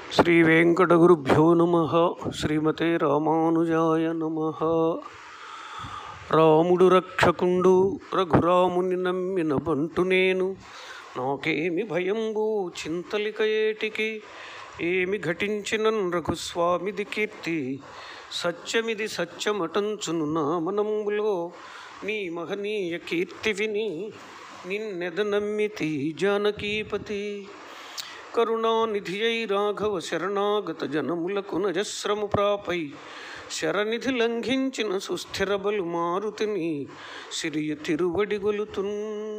శ్రీ వెంకటగురుభ్యో నమ శ్రీమతే రామానుజాయ నమ రాముడు రక్షకుండు రఘురాముని నమ్మిన బంటు నేను నాకేమి భయంబు చింతలిక ఏటికి ఏమి ఘటించినన్ రఘుస్వామిది కీర్తి సత్యమిది సత్యమటంచును నా మనంబులో నీ మహనీయ కీర్తి విని నిన్నెద నమ్మితి జానకీపతి కరుణానిధియై రాఘవ శరణాగత జనములకు నజస్రము ప్రాపై శరనిధి లంఘించిన సుస్థిర బలు మారుతిని సిరియ తిరువడి గొలుతున్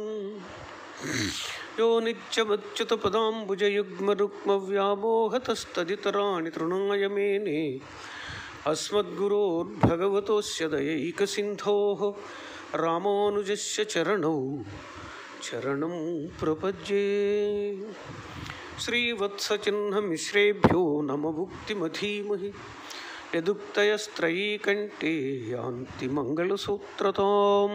యో నిత్యమచ్యుత పదాంబుజయుగ్మ రుక్మ వ్యామోహతస్తదితరాణి తృణాయ మేనే అస్మద్గురోర్భగవతోస్య దయైక సింధో రామానుజస్య చరణౌ చరణం ప్రపద్యే శ్రీవత్సచిహ్నమిశ్రేభ్యో నమభుక్తిమధీమహి యదుక్తయస్త్రయీకంఠే యాంతి మంగళసూత్రతాం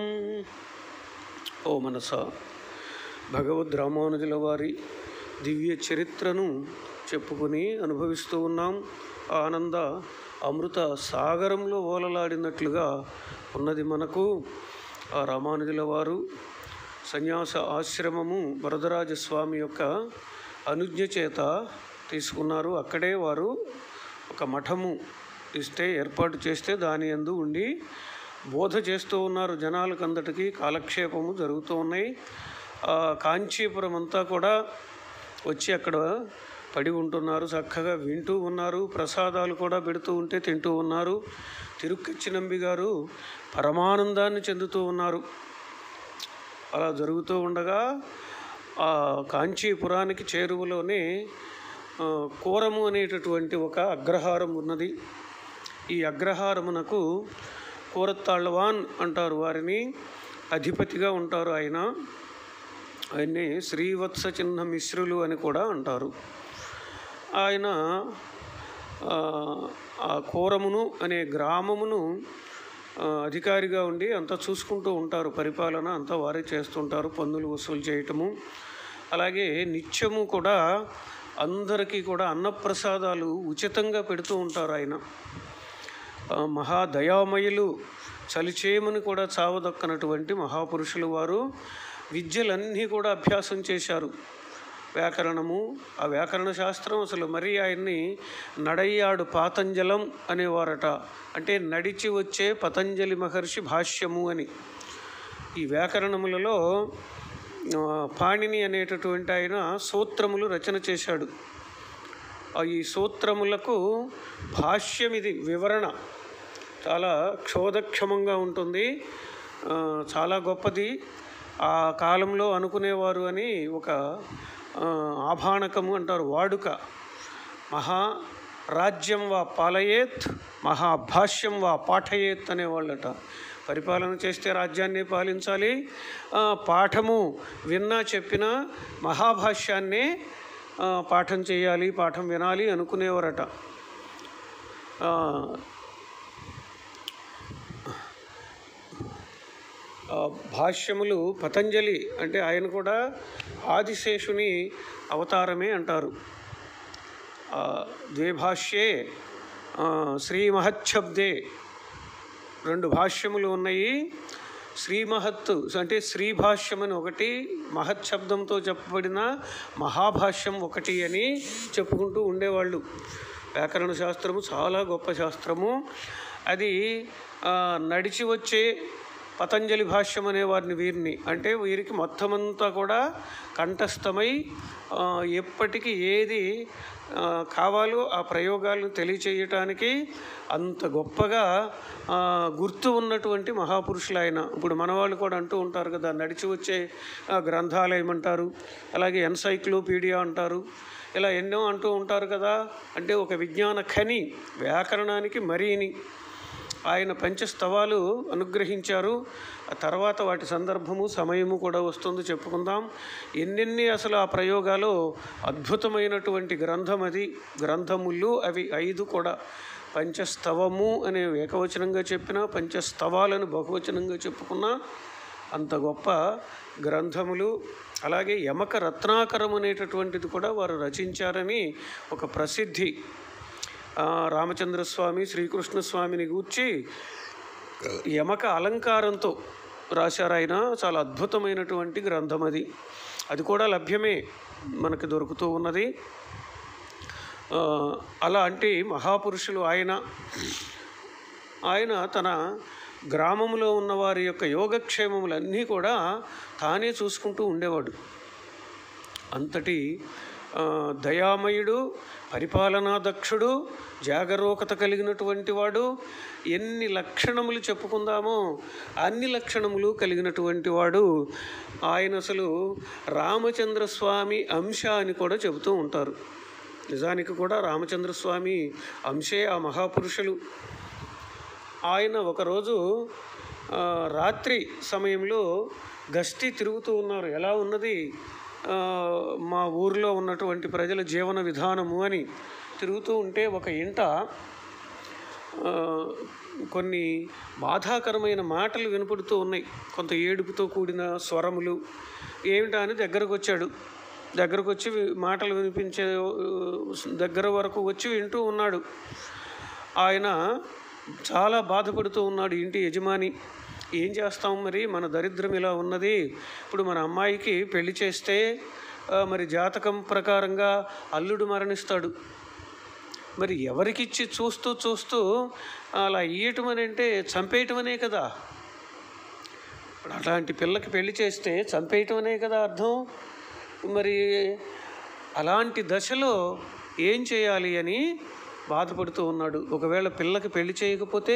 ఓ మనస భగవద్ రామానుజుల వారి దివ్య చరిత్రను చెప్పుకొని అనుభవిస్తూ ఉన్నాం ఆ ఆనంద అమృత సాగరంలో ఓలలాడినట్లుగా ఉన్నది మనకు ఆ రామానుజుల వారు సన్యాస ఆశ్రమము వరదరాజస్వామి యొక్క అనుజ్ఞ చేత తీసుకున్నారు అక్కడే వారు ఒక మఠము ఇస్తే ఏర్పాటు చేస్తే దాని అందు ఉండి బోధ చేస్తూ ఉన్నారు జనాలకు అందటికీ కాలక్షేపము జరుగుతూ ఉన్నాయి ఆ కాంచీపురం అంతా కూడా వచ్చి అక్కడ పడి ఉంటున్నారు చక్కగా వింటూ ఉన్నారు ప్రసాదాలు కూడా పెడుతూ ఉంటే తింటూ ఉన్నారు తిరుక్కచ్చినంబి గారు పరమానందాన్ని చెందుతూ ఉన్నారు అలా జరుగుతూ ఉండగా ఆ కాంచీపురానికి చేరువలోనే ఆ, కోరము అనేటటువంటి ఒక అగ్రహారం ఉన్నది ఈ అగ్రహారమునకు కోరత్తాళ్ళవాన్ అంటారు వారిని అధిపతిగా ఉంటారు ఆయన ఆయన్ని శ్రీవత్స చిహ్న మిశ్రులు అని కూడా అంటారు ఆయన ఆ, ఆ కోరమును అనే గ్రామమును ఆ, అధికారిగా ఉండి అంతా చూసుకుంటూ ఉంటారు పరిపాలన అంతా వారే చేస్తుంటారు పన్నులు వసూలు చేయటము అలాగే నిత్యము కూడా అందరికీ కూడా అన్నప్రసాదాలు ఉచితంగా పెడుతూ ఉంటారు ఆయన ఆ, మహాదయామయులు చలిచేమని కూడా చావదక్కనటువంటి మహాపురుషులు వారు విద్యలన్నీ కూడా అభ్యాసం చేశారు వ్యాకరణము ఆ వ్యాకరణ శాస్త్రం అసలు మరి ఆయన్ని నడయ్యాడు పాతంజలం అనేవారట అంటే నడిచి వచ్చే పతంజలి మహర్షి భాష్యము అని ఈ వ్యాకరణములలో ఆ, పాణిని అనేటటువంటి ఆయన సూత్రములు రచన చేశాడు ఆ ఈ సూత్రములకు భాష్యం ఇది వివరణ చాలా క్షోధక్షమంగా ఉంటుంది ఆ, చాలా గొప్పది ఆ కాలంలో అనుకునేవారు అని ఒక ఆ, ఆభాణకము అంటారు వాడుక మహా రాజ్యం వా పాలయేత్ మహాభాష్యం వా పాఠయేత్ అనేవాళ్ళట పరిపాలన చేస్తే రాజ్యాన్ని పాలించాలి ఆ, పాఠము విన్నా చెప్పినా మహాభాష్యాన్నే ఆ, పాఠం చేయాలి పాఠం వినాలి అనుకునేవారట ఆ, ఆ, భాష్యములు పతంజలి అంటే ఆయన కూడా ఆదిశేషుని అవతారమే అంటారు ఆ, ద్వే భాష్యే ఆ, శ్రీ మహచ్చబ్దే రెండు భాష్యములు ఉన్నాయి శ్రీ మహత్ అంటే శ్రీ భాష్యం అని ఒకటి మహత్ శబ్దంతో చెప్పబడిన మహాభాష్యం ఒకటి అని చెప్పుకుంటూ ఉండేవాళ్ళు వ్యాకరణ శాస్త్రము చాలా గొప్ప శాస్త్రము అది ఆ, నడిచి వచ్చే పతంజలి భాష్యం అనే వారిని వీరిని అంటే వీరికి మొత్తం అంతా కూడా కంఠస్థమై ఆ, ఎప్పటికీ ఏది ఆ, కావాలో ఆ ప్రయోగాలను తెలియచేయటానికి అంత గొప్పగా ఆ, గుర్తు ఉన్నటువంటి మహాపురుషులు ఆయన ఇప్పుడు మనవాళ్ళు కూడా అంటూ ఉంటారు కదా నడిచి వచ్చే ఆ, గ్రంథాలయం అంటారు అలాగే ఎన్సైక్లోపీడియా అంటారు ఇలా ఎన్నో అంటూ ఉంటారు కదా అంటే ఒక విజ్ఞాన ఖని వ్యాకరణానికి మరీని ఆయన పంచస్తవాలు అనుగ్రహించారు ఆ తర్వాత వాటి సందర్భము సమయము కూడా వస్తుంది చెప్పుకుందాం ఎన్నెన్ని అసలు ఆ ప్రయోగాలు అద్భుతమైనటువంటి గ్రంథం అది గ్రంథములు అవి ఐదు కూడా పంచస్తవము అనే ఏకవచనంగా చెప్పిన పంచస్తవాలను బహువచనంగా చెప్పుకున్నా అంత గొప్ప గ్రంథములు అలాగే యమక రత్నాకరం అనేటటువంటిది కూడా వారు రచించారని ఒక ప్రసిద్ధి ఆ, రామచంద్రస్వామి శ్రీకృష్ణ స్వామిని గూర్చి యమక అలంకారంతో రాశారు ఆయన చాలా అద్భుతమైనటువంటి గ్రంథం అది అది కూడా లభ్యమే మనకు దొరుకుతూ ఉన్నది ఆ, అలాంటి మహాపురుషులు ఆయన ఆయన తన గ్రామంలో ఉన్న వారి యొక్క యోగక్షేమములన్నీ కూడా తానే చూసుకుంటూ ఉండేవాడు అంతటి ఆ, దయామయుడు పరిపాలనా దక్షుడు జాగరూకత కలిగినటువంటి వాడు ఎన్ని లక్షణములు చెప్పుకుందామో అన్ని లక్షణములు కలిగినటువంటి వాడు ఆయన అసలు రామచంద్ర స్వామి అంశ అని కూడా చెబుతూ ఉంటారు నిజానికి కూడా రామచంద్ర స్వామి అంశే ఆ మహాపురుషులు ఆయన ఒకరోజు ఆ, రాత్రి సమయంలో గస్తీ తిరుగుతూ ఉన్నారు ఎలా ఉన్నది ఆ, మా ఊరిలో ఉన్నటువంటి ప్రజల జీవన విధానము అని తిరుగుతూ ఉంటే ఒక ఇంట ఆ, కొన్ని బాధాకరమైన మాటలు వినపడుతూ ఉన్నాయి కొంత ఏడుపుతో కూడిన స్వరములు ఏమిటా అని దగ్గరకు వచ్చాడు దగ్గరకు వచ్చి వి- మాటలు వినిపించే ఆ, దగ్గర వరకు వచ్చి వింటూ ఉన్నాడు ఆయన చాలా బాధపడుతూ ఉన్నాడు ఇంటి యజమాని ఏం చేస్తాం మరి మన దరిద్రం ఇలా ఉన్నది ఇప్పుడు మన అమ్మాయికి పెళ్లి చేస్తే ఆ, మరి జాతకం ప్రకారంగా అల్లుడు మరణిస్తాడు మరి ఎవరికిచ్చి చూస్తూ చూస్తూ అలా ఇయ్యటం అని అంటే చంపేయటం అనే కదా ఇప్పుడు అట్లాంటి పిల్లకి పెళ్లి చేస్తే చంపేయటం అనే కదా అర్థం మరి అలాంటి దశలో ఏం చేయాలి అని బాధపడుతూ ఉన్నాడు ఒకవేళ పిల్లకి పెళ్లి చేయకపోతే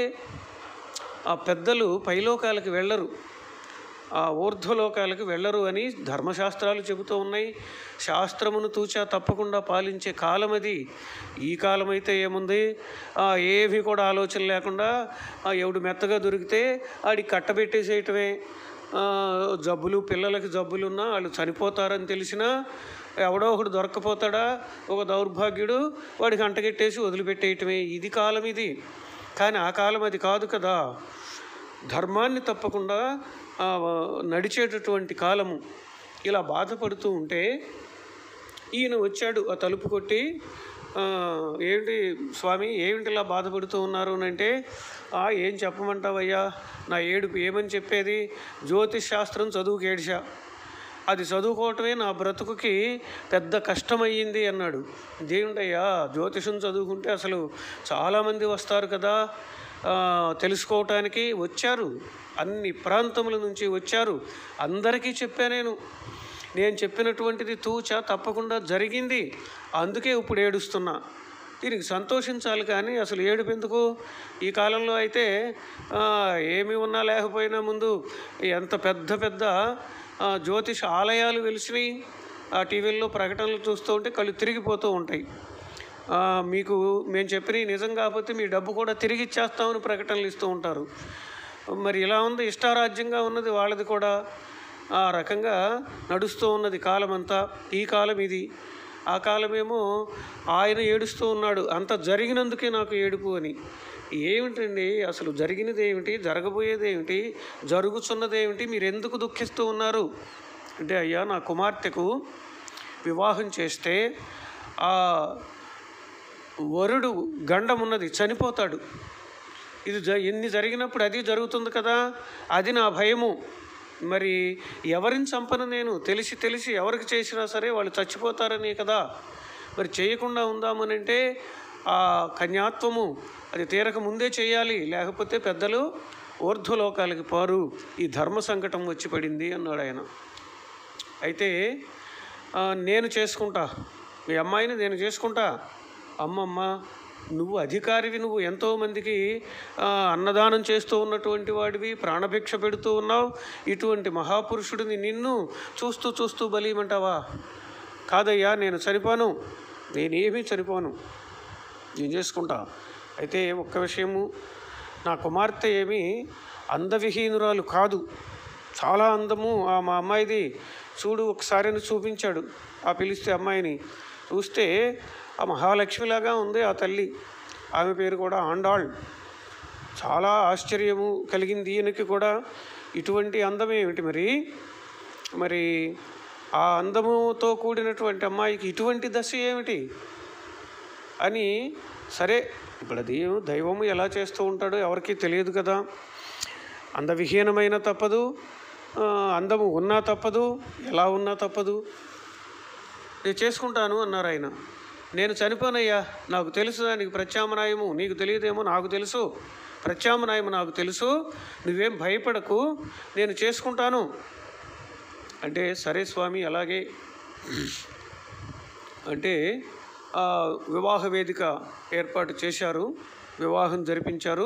ఆ పెద్దలు పైలోకాలకు వెళ్ళరు ఆ ఊర్ధ్వలోకాలకు వెళ్ళరు అని ధర్మశాస్త్రాలు చెబుతూ ఉన్నాయి శాస్త్రమును తూచా తప్పకుండా పాలించే కాలం అది ఈ కాలం అయితే ఏముంది ఆ, ఏమీ కూడా ఆలోచన లేకుండా ఆ, ఎవడు మెత్తగా దొరికితే ఆడి కట్టబెట్టేసేయటమే ఆ, జబ్బులు పిల్లలకి జబ్బులున్నా వాళ్ళు చనిపోతారని తెలిసినా ఎవడో ఒకడు దొరక్కపోతాడా ఒక దౌర్భాగ్యుడు వాడికి అంటగెట్టేసి వదిలిపెట్టేయటమే ఇది కాలం ఇది కానీ ఆ కాలం అది కాదు కదా ధర్మాన్ని తప్పకుండా ఆ, నడిచేటటువంటి కాలము ఇలా బాధపడుతూ ఉంటే ఈయన వచ్చాడు ఆ తలుపు కొట్టి "ఆ, ఏంటి స్వామి ఏమిటి ఇలా బాధపడుతూ ఉన్నారు అని అంటే "ఆ, ఏం చెప్పమంటావయ్యా నా ఏడుపు ఏమని చెప్పేది జ్యోతిష్ శాస్త్రం చదువుకు ఏడిశా అది చదువుకోవటమే నా బ్రతుకుకి పెద్ద కష్టమయ్యింది అన్నాడు దేవుడయ్యా జ్యోతిషం చదువుకుంటే అసలు చాలామంది వస్తారు కదా ఆ, తెలుసుకోవటానికి వచ్చారు అన్ని ప్రాంతముల నుంచి వచ్చారు అందరికీ చెప్పా నేను నేను చెప్పినటువంటిది తూచా తప్పకుండా జరిగింది అందుకే ఇప్పుడు ఏడుస్తున్నా దీనికి సంతోషించాలి కానీ అసలు ఏడుపు ఎందుకు ఈ కాలంలో అయితే ఆ, ఏమి ఉన్నా లేకపోయినా ముందు ఎంత పెద్ద పెద్ద ఆ, జ్యోతిష ఆలయాలు వెలిసినాయి ఆ టీవీల్లో ప్రకటనలు చూస్తూ ఉంటే కళ్ళు తిరిగిపోతూ ఉంటాయి ఆ, మీకు మేము చెప్పినవి నిజం కాకపోతే మీ డబ్బు కూడా తిరిగి ఇచ్చేస్తామని ప్రకటనలు ఇస్తూ ఉంటారు మరి ఇలా ఉంది ఇష్టారాజ్యంగా ఉన్నది వాళ్ళది కూడా ఆ రకంగా నడుస్తూ ఉన్నది కాలమంతా ఈ కాలం ఇది ఆ కాలమేమో ఆయన ఏడుస్తూ ఉన్నాడు అంత జరిగినందుకే నాకు ఏడుపు అని ఏమిటండి అసలు జరిగినది ఏమిటి జరగబోయేది ఏమిటి జరుగుతున్నది ఏమిటి మీరు ఎందుకు దుఃఖిస్తూ ఉన్నారు అంటే అయ్యా నా కుమార్తెకు వివాహం చేస్తే ఆ వరుడు గండం ఉన్నది చనిపోతాడు ఇది జ ఎన్ని జరిగినప్పుడు అది జరుగుతుంది కదా అది నా భయము మరి ఎవరిని చంపను నేను తెలిసి తెలిసి ఎవరికి చేసినా సరే వాళ్ళు చచ్చిపోతారని కదా మరి చేయకుండా ఉందామనంటే ఆ కన్యాత్వము అది తీరక ముందే చేయాలి లేకపోతే పెద్దలు ఊర్ధ్వలోకాలకి పారు ఈ ధర్మ సంకటం వచ్చి పడింది అన్నాడు ఆయన అయితే ఆ, నేను చేసుకుంటా మీ అమ్మాయిని నేను చేసుకుంటా అమ్మమ్మ నువ్వు అధికారివి నువ్వు ఎంతోమందికి ఆ, అన్నదానం చేస్తూ ఉన్నటువంటి వాడివి ప్రాణభిక్ష పెడుతూ ఉన్నావు ఇటువంటి మహాపురుషుడిని నిన్ను చూస్తూ చూస్తూ బలియమంటావా కాదయ్యా నేను చనిపోను నేనేమీ చనిపోను నేను చేసుకుంటా అయితే ఒక్క విషయము నా కుమార్తె ఏమీ అందవిహీనురాలు కాదు చాలా అందము ఆ మా అమ్మాయిది చూడు ఒకసారి అని చూపించాడు ఆ పిలిస్తే అమ్మాయిని చూస్తే ఆ మహాలక్ష్మిలాగా ఉంది ఆ తల్లి ఆమె పేరు కూడా ఆండాళ్ చాలా ఆశ్చర్యము కలిగింది ఈయనకి కూడా ఇటువంటి అందం ఏమిటి మరి మరి ఆ అందముతో కూడినటువంటి అమ్మాయికి ఇటువంటి దశ ఏమిటి అని సరే ఇప్పుడు అది దైవము ఎలా చేస్తూ ఉంటాడో ఎవరికీ తెలియదు కదా అందవిహీనమైన తప్పదు ఆ, అందము ఉన్నా తప్పదు ఎలా ఉన్నా తప్పదు నేను చేసుకుంటాను అన్నారు ఆయన నేను చనిపోనయ్యా నాకు తెలుసు దానికి ప్రత్యామ్నాయము నీకు తెలియదేమో నాకు తెలుసు ప్రత్యామ్నాయము నాకు తెలుసు నువ్వేం భయపడకు నేను చేసుకుంటాను అంటే సరే స్వామి అలాగే అంటే ఆ, వివాహ వేదిక ఏర్పాటు చేశారు వివాహం జరిపించారు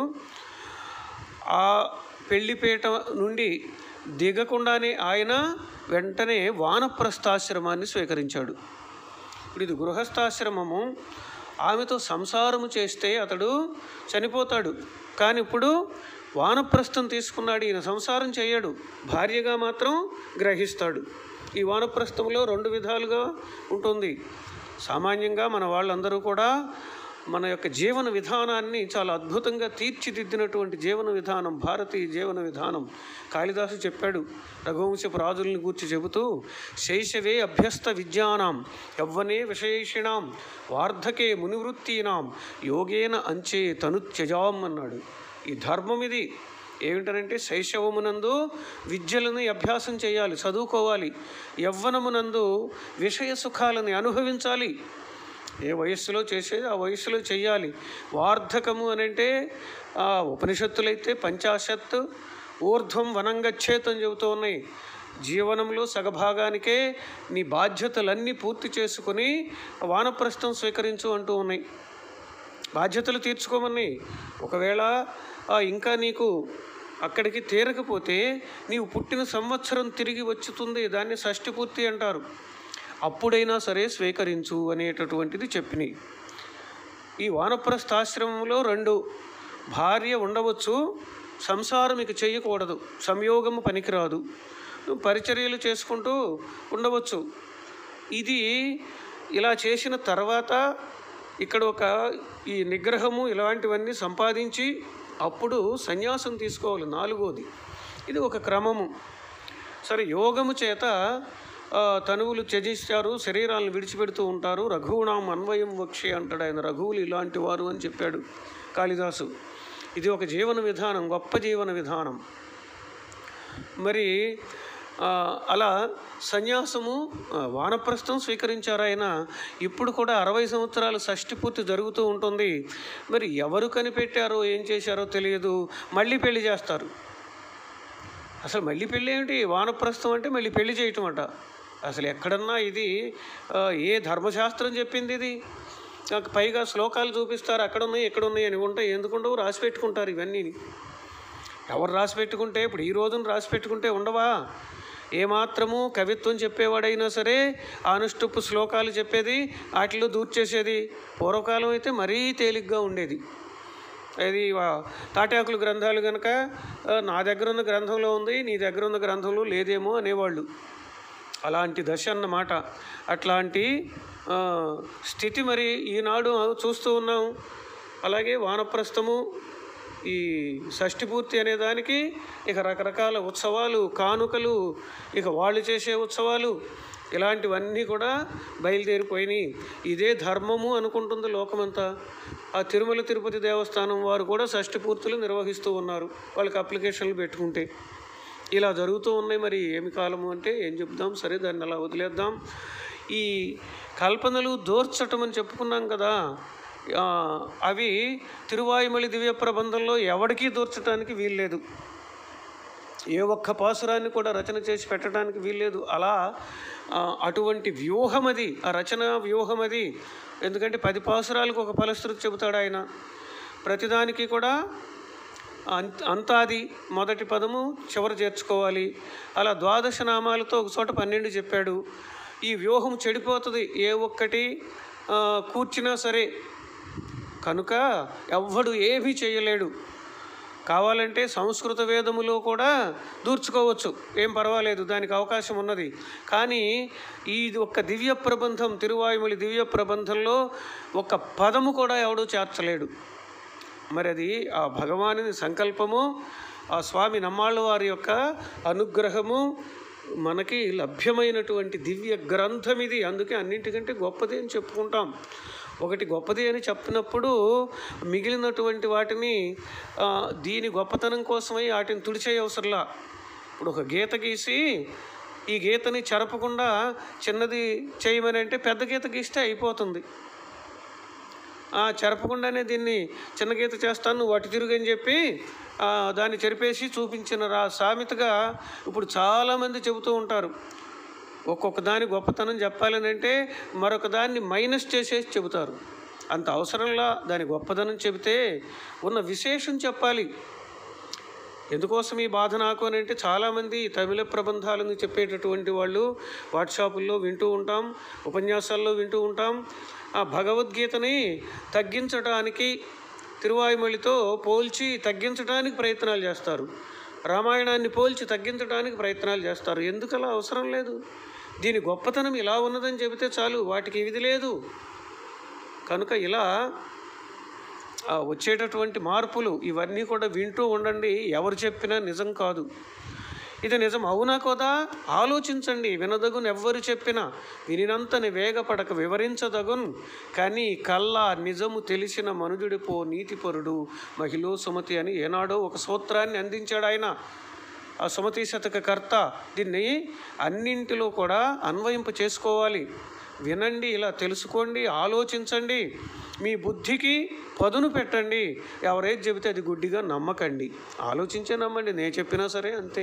ఆ పెళ్లిపేట నుండి దిగకుండానే ఆయన వెంటనే వానప్రస్థాశ్రమాన్ని స్వీకరించాడు ఇప్పుడు ఇది గృహస్థాశ్రమము ఆమెతో సంసారము చేస్తే అతడు చనిపోతాడు కానీ ఇప్పుడు వానప్రస్థం తీసుకున్నాడు ఈయన సంసారం చేయడు భార్యగా మాత్రం గ్రహిస్తాడు ఈ వానప్రస్థంలో రెండు విధాలుగా ఉంటుంది సామాన్యంగా మన వాళ్ళందరూ కూడా మన యొక్క జీవన విధానాన్ని చాలా అద్భుతంగా తీర్చిదిద్దినటువంటి జీవన విధానం భారతీయ జీవన విధానం కాళిదాసు చెప్పాడు రఘువంశపు రాజుల్ని గూర్చి చెబుతూ శైశవే అభ్యస్త విద్యానాం యవ్వనే విశేషిణాం వార్ధకే మునివృత్తీనాం యోగేన అంచే తనుత్యజాం అన్నాడు ఈ ధర్మం ఇది ఏమిటనంటే శైశవమునందు విద్యలను అభ్యాసం చేయాలి చదువుకోవాలి యవ్వనమునందు విషయ సుఖాలని అనుభవించాలి ఏ వయస్సులో చేసేది ఆ వయస్సులో చెయ్యాలి వార్ధకము అని అంటే ఆ ఉపనిషత్తులైతే పంచాశత్ ఊర్ధ్వం వనంగచ్చేత్ అని చెబుతూ ఉన్నాయి జీవనంలో సగభాగానికే నీ బాధ్యతలన్నీ పూర్తి చేసుకుని వానప్రస్థం స్వీకరించు అంటూ ఉన్నాయి బాధ్యతలు తీర్చుకోమని ఒకవేళ ఆ, ఇంకా నీకు అక్కడికి తీరకపోతే నీవు పుట్టిన సంవత్సరం తిరిగి వచ్చుతుంది దాన్ని షష్ఠి పూర్తి అంటారు అప్పుడైనా సరే స్వీకరించు అనేటటువంటిది చెప్పినాయి ఈ వానప్రస్థాశ్రమంలో రెండు భార్య ఉండవచ్చు సంసారం ఇక చేయకూడదు సంయోగము పనికిరాదు పరిచర్యలు చేసుకుంటూ ఉండవచ్చు ఇది ఇలా చేసిన తర్వాత ఇక్కడ ఒక ఈ నిగ్రహము ఇలాంటివన్నీ సంపాదించి అప్పుడు సన్యాసం తీసుకోవాలి నాలుగోది ఇది ఒక క్రమము సరే యోగము చేత ఆ, తనువులు త్యజిస్తారు శరీరాలను విడిచిపెడుతూ ఉంటారు రఘువునాం అన్వయం వక్షే అంటాడు ఆయన రఘువులు ఇలాంటి వారు అని చెప్పాడు కాళిదాసు ఇది ఒక జీవన విధానం గొప్ప జీవన విధానం మరి ఆ, అలా సన్యాసము ఆ, వానప్రస్థం స్వీకరించారు ఆయన ఇప్పుడు కూడా అరవై సంవత్సరాల షష్ఠి పూర్తి జరుగుతూ ఉంటుంది మరి ఎవరు కనిపెట్టారో ఏం చేశారో తెలియదు మళ్ళీ పెళ్లి చేస్తారు అసలు మళ్ళీ పెళ్ళి ఏమిటి వానప్రస్థం అంటే మళ్ళీ పెళ్లి చేయటం అట అసలు ఎక్కడన్నా ఇది ఆ, ఏ ధర్మశాస్త్రం చెప్పింది ఇది నాకు పైగా శ్లోకాలు చూపిస్తారు అక్కడ ఉన్నాయి ఎక్కడ ఉన్నాయి అని ఉంటాయి ఎందుకుండవు రాసి పెట్టుకుంటారు ఇవన్నీ ఎవరు రాసి పెట్టుకుంటే ఇప్పుడు ఈ రోజున రాసి పెట్టుకుంటే ఉండవా ఏమాత్రము కవిత్వం చెప్పేవాడైనా సరే అనుష్టుప్పు శ్లోకాలు చెప్పేది వాటిలో దూర్చేసేది పూర్వకాలం అయితే మరీ తేలిగ్గా ఉండేది అది వా- తాటాకులు గ్రంథాలు కనుక ఆ, నా దగ్గర ఉన్న గ్రంథంలో ఉంది నీ దగ్గర ఉన్న గ్రంథంలో లేదేమో అనేవాళ్ళు అలాంటి దశ అన్నమాట అట్లాంటి ఆ, స్థితి మరి ఈనాడు చూస్తూ ఉన్నాం అలాగే వానప్రస్థము ఈ షష్ఠి పూర్తి అనే దానికి ఇక రకరకాల ఉత్సవాలు కానుకలు ఇక వాళ్ళు చేసే ఉత్సవాలు ఇలాంటివన్నీ కూడా బయలుదేరిపోయినాయి ఇదే ధర్మము అనుకుంటుంది లోకమంతా ఆ తిరుమల తిరుపతి దేవస్థానం వారు కూడా షష్ఠి పూర్తులు నిర్వహిస్తూ ఉన్నారు వాళ్ళకి అప్లికేషన్లు పెట్టుకుంటే ఇలా జరుగుతూ ఉన్నాయి మరి ఏమి కాలము అంటే ఏం చెప్దాం సరే దాన్ని అలా వదిలేద్దాం ఈ కల్పనలు దోర్చటం అని చెప్పుకున్నాం కదా ఆ, అవి తిరువాయుమలి దివ్య ప్రబంధంలో ఎవరికీ దూర్చడానికి వీల్లేదు ఏ ఒక్క పాసురాన్ని కూడా రచన చేసి పెట్టడానికి వీల్లేదు అలా ఆ, అటువంటి వ్యూహం అది ఆ రచన వ్యూహం అది ఎందుకంటే పది పాసురాలకు ఒక ఫలశ్రుతి చెబుతాడు ఆయన ప్రతిదానికి కూడా అంత అంతాది మొదటి పదము చివర చేర్చుకోవాలి అలా ద్వాదశ నామాలతో ఒక చోట పన్నెండు చెప్పాడు ఈ వ్యూహం చెడిపోతుంది ఏ ఒక్కటి ఆ, కూర్చినా సరే కనుక ఎవ్వడు ఏమీ చేయలేడు కావాలంటే సంస్కృత వేదములో కూడా దూర్చుకోవచ్చు ఏం పర్వాలేదు దానికి అవకాశం ఉన్నది కానీ ఈ ఒక్క దివ్య ప్రబంధం తిరువాయుమలి దివ్య ప్రబంధంలో ఒక పదము కూడా ఎవడూ చేర్చలేడు మరి అది ఆ భగవాని సంకల్పము ఆ స్వామి నమ్మాళ్ళ వారి యొక్క అనుగ్రహము మనకి లభ్యమైనటువంటి దివ్య గ్రంథం ఇది అందుకే అన్నింటికంటే గొప్పది అని చెప్పుకుంటాం ఒకటి గొప్పది అని చెప్పినప్పుడు మిగిలినటువంటి వాటిని ఆ, దీని గొప్పతనం కోసమై వాటిని తుడిచే అవసరంలా ఇప్పుడు ఒక గీత గీసి ఈ గీతని చెరపకుండా చిన్నది చేయమని అంటే పెద్ద గీత గీస్తే అయిపోతుంది ఆ, చెరపకుండానే దీన్ని చిన్న గీత చేస్తాను నువ్వు అటు తిరుగు అని చెప్పి ఆ, దాన్ని చెరిపేసి చూపించిన రా సామెతగా ఇప్పుడు చాలామంది చెబుతూ ఉంటారు ఒక్కొక్క దాని గొప్పతనం చెప్పాలని అంటే మరొక దాన్ని మైనస్ చేసేసి చెబుతారు అంత అవసరంలా దాని గొప్పదనం చెబితే ఉన్న విశేషం చెప్పాలి ఎందుకోసం ఈ బాధ నాకు అని అంటే చాలామంది తమిళ ప్రబంధాలను చెప్పేటటువంటి వాళ్ళు వాట్సాపుల్లో వింటూ ఉంటాం ఉపన్యాసాల్లో వింటూ ఉంటాం ఆ భగవద్గీతని తగ్గించడానికి తిరువాయుమొழிతో పోల్చి తగ్గించడానికి ప్రయత్నాలు చేస్తారు రామాయణాన్ని పోల్చి తగ్గించడానికి ప్రయత్నాలు చేస్తారు ఎందుకలా అవసరం లేదు దీని గొప్పతనం ఇలా ఉన్నదని చెబితే చాలు వాటికి ఇది లేదు కనుక ఇలా ఆ వచ్చేటటువంటి మార్పులు ఇవన్నీ కూడా వింటూ ఉండండి ఎవరు చెప్పినా నిజం కాదు ఇది నిజం అవునా కదా ఆలోచించండి వినదగున్ ఎవ్వరు చెప్పినా వినినంతని వేగపడక వివరించదగున్ కానీ కల్లా నిజము తెలిసిన మనుజుడిపో నీతిపరుడు మహిళ సుమతి అని ఏనాడో ఒక సూత్రాన్ని అందించాడు ఆయన ఆ సుమతి శతక కర్త దీన్ని అన్నింటిలో కూడా అన్వయింప చేసుకోవాలి వినండి ఇలా తెలుసుకోండి ఆలోచించండి మీ బుద్ధికి పదును పెట్టండి ఎవరేది చెబితే అది గుడ్డిగా నమ్మకండి ఆలోచించే నమ్మండి నేను చెప్పినా సరే అంతే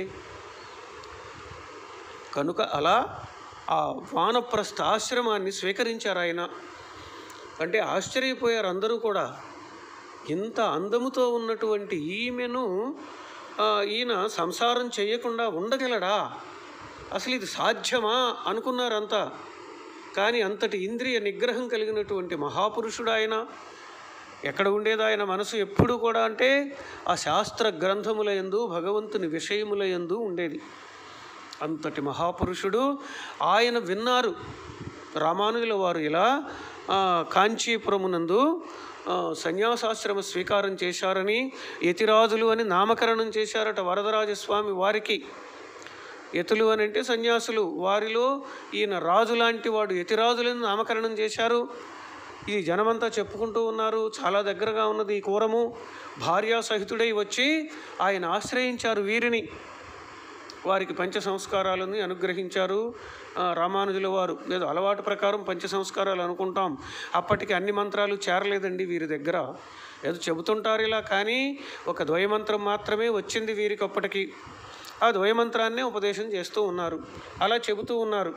కనుక అలా ఆ వానప్రస్థ ఆశ్రమాన్ని స్వీకరించారు ఆయన అంటే ఆశ్చర్యపోయారు అందరూ కూడా ఇంత అందముతో ఉన్నటువంటి ఈమెను ఆ, ఈయన సంసారం చేయకుండా ఉండగలడా అసలు ఇది సాధ్యమా అనుకున్నారంతా కానీ అంతటి ఇంద్రియ నిగ్రహం కలిగినటువంటి మహాపురుషుడు ఆయన ఎక్కడ ఉండేది ఆయన మనసు ఎప్పుడు కూడా అంటే ఆ శాస్త్ర గ్రంథముల యందు భగవంతుని విషయముల యందు ఉండేది అంతటి మహాపురుషుడు ఆయన విన్నారు రామానుజుల వారు ఇలా ఆ, కాంచీపురమునందు ఆ, సన్యాసాశ్రమ స్వీకారం చేశారని యతిరాజులు అని నామకరణం చేశారట వరదరాజస్వామి వారికి యతులు అని అంటే సన్యాసులు వారిలో ఈయన రాజు లాంటి వాడు యతిరాజులను నామకరణం చేశారు ఇది జనమంతా చెప్పుకుంటూ ఉన్నారు చాలా దగ్గరగా ఉన్నది ఈ కూరము భార్యా సహితుడై వచ్చి ఆయన ఆశ్రయించారు వీరిని వారికి పంచ సంస్కారాలని అనుగ్రహించారు ఆ, రామానుజుల వారు లేదు అలవాటు ప్రకారం పంచ సంస్కారాలు అనుకుంటాం అప్పటికి అన్ని మంత్రాలు చేరలేదండి వీరి దగ్గర ఏదో చెబుతుంటారు ఇలా కానీ ఒక ద్వయమంత్రం మాత్రమే వచ్చింది వీరికి అప్పటికి ఆ ద్వయమంత్రాన్నే ఉపదేశం చేస్తూ ఉన్నారు అలా చెబుతూ ఉన్నారు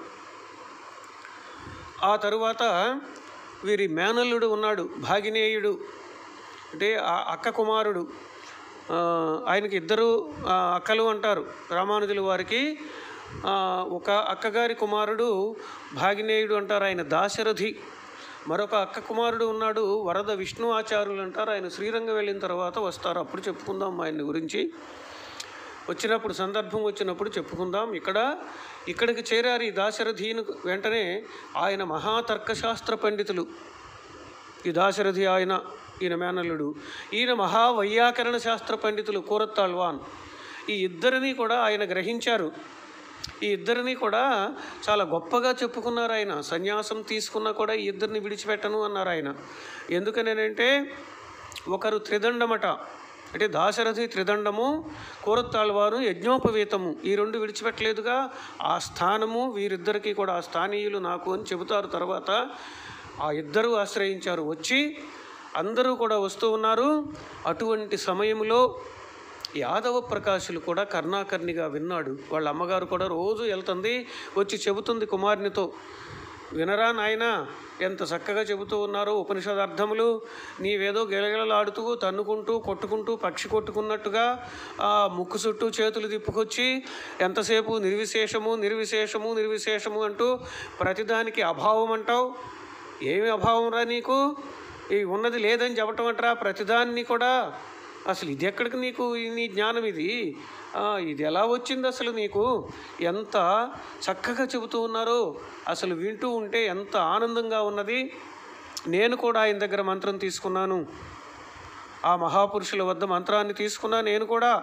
ఆ తరువాత వీరి మేనల్లుడు ఉన్నాడు భాగినేయుడు అంటే ఆ అక్క కుమారుడు ఆ, ఆయనకి ఇద్దరు ఆ, అక్కలు అంటారు రామానుజుల వారికి ఆ, ఒక అక్కగారి కుమారుడు భాగినేయుడు అంటారు ఆయన దాశరథి మరొక అక్క కుమారుడు ఉన్నాడు వరద విష్ణు ఆచార్యులు అంటారు ఆయన శ్రీరంగం వెళ్ళిన తర్వాత వస్తారు అప్పుడు చెప్పుకుందాం ఆయన గురించి వచ్చినప్పుడు సందర్భం వచ్చినప్పుడు చెప్పుకుందాం ఇక్కడ ఇక్కడికి చేరారు ఈ దాశరథిని వెంటనే ఆయన మహాతర్కశాస్త్ర పండితులు ఈ దాశరథి ఆయన ఈయన మేనల్లుడు ఈయన మహావైయాకరణ శాస్త్ర పండితులు కూరత్తాళ్వాన్ ఈ ఇద్దరిని కూడా ఆయన గ్రహించారు ఈ ఇద్దరిని కూడా చాలా గొప్పగా చెప్పుకున్నారు ఆయన సన్యాసం తీసుకున్నా కూడా ఈ ఇద్దరిని విడిచిపెట్టను అన్నారు ఆయన ఎందుకనేనంటే ఒకరు త్రిదండమట అంటే దాశరథి త్రిదండము కూరత్తాళ్వారు యజ్ఞోపవీతము ఈ రెండు విడిచిపెట్టలేదుగా ఆ స్థానము వీరిద్దరికీ కూడా ఆ స్థానీయులు నాకు అని చెబుతారు తర్వాత ఆ ఇద్దరు ఆశ్రయించారు వచ్చి అందరూ కూడా వస్తూ ఉన్నారు అటువంటి సమయంలో యాదవ ప్రకాశులు కూడా కర్ణాకర్ణిగా విన్నాడు వాళ్ళ అమ్మగారు కూడా రోజు వెళ్తుంది వచ్చి చెబుతుంది కుమారునితో వినరా నాయనా ఎంత చక్కగా చెబుతూ ఉన్నారో ఉపనిషదార్థములు నీవేదో గిలగిలలాడుతూ తన్నుకుంటూ కొట్టుకుంటూ పక్షి కొట్టుకున్నట్టుగా ఆ ముక్కు చుట్టూ చేతులు తిప్పుకొచ్చి ఎంతసేపు నిర్విశేషము నిర్విశేషము నిర్విశేషము అంటూ ప్రతిదానికి అభావం అంటావు ఏమి అభావం రా నీకు ఈ ఉన్నది లేదని చెప్పటం అంటరా ప్రతిదాన్ని కూడా అసలు ఇది ఎక్కడికి నీకు ఈ- నీ జ్ఞానం ఇది ఆ, ఇది ఎలా వచ్చింది అసలు నీకు ఎంత చక్కగా చెబుతూ ఉన్నారో అసలు వింటూ ఉంటే ఎంత ఆనందంగా ఉన్నది నేను కూడా ఆయన దగ్గర మంత్రం తీసుకున్నాను ఆ మహాపురుషుల వద్ద మంత్రాన్ని తీసుకున్నా నేను కూడా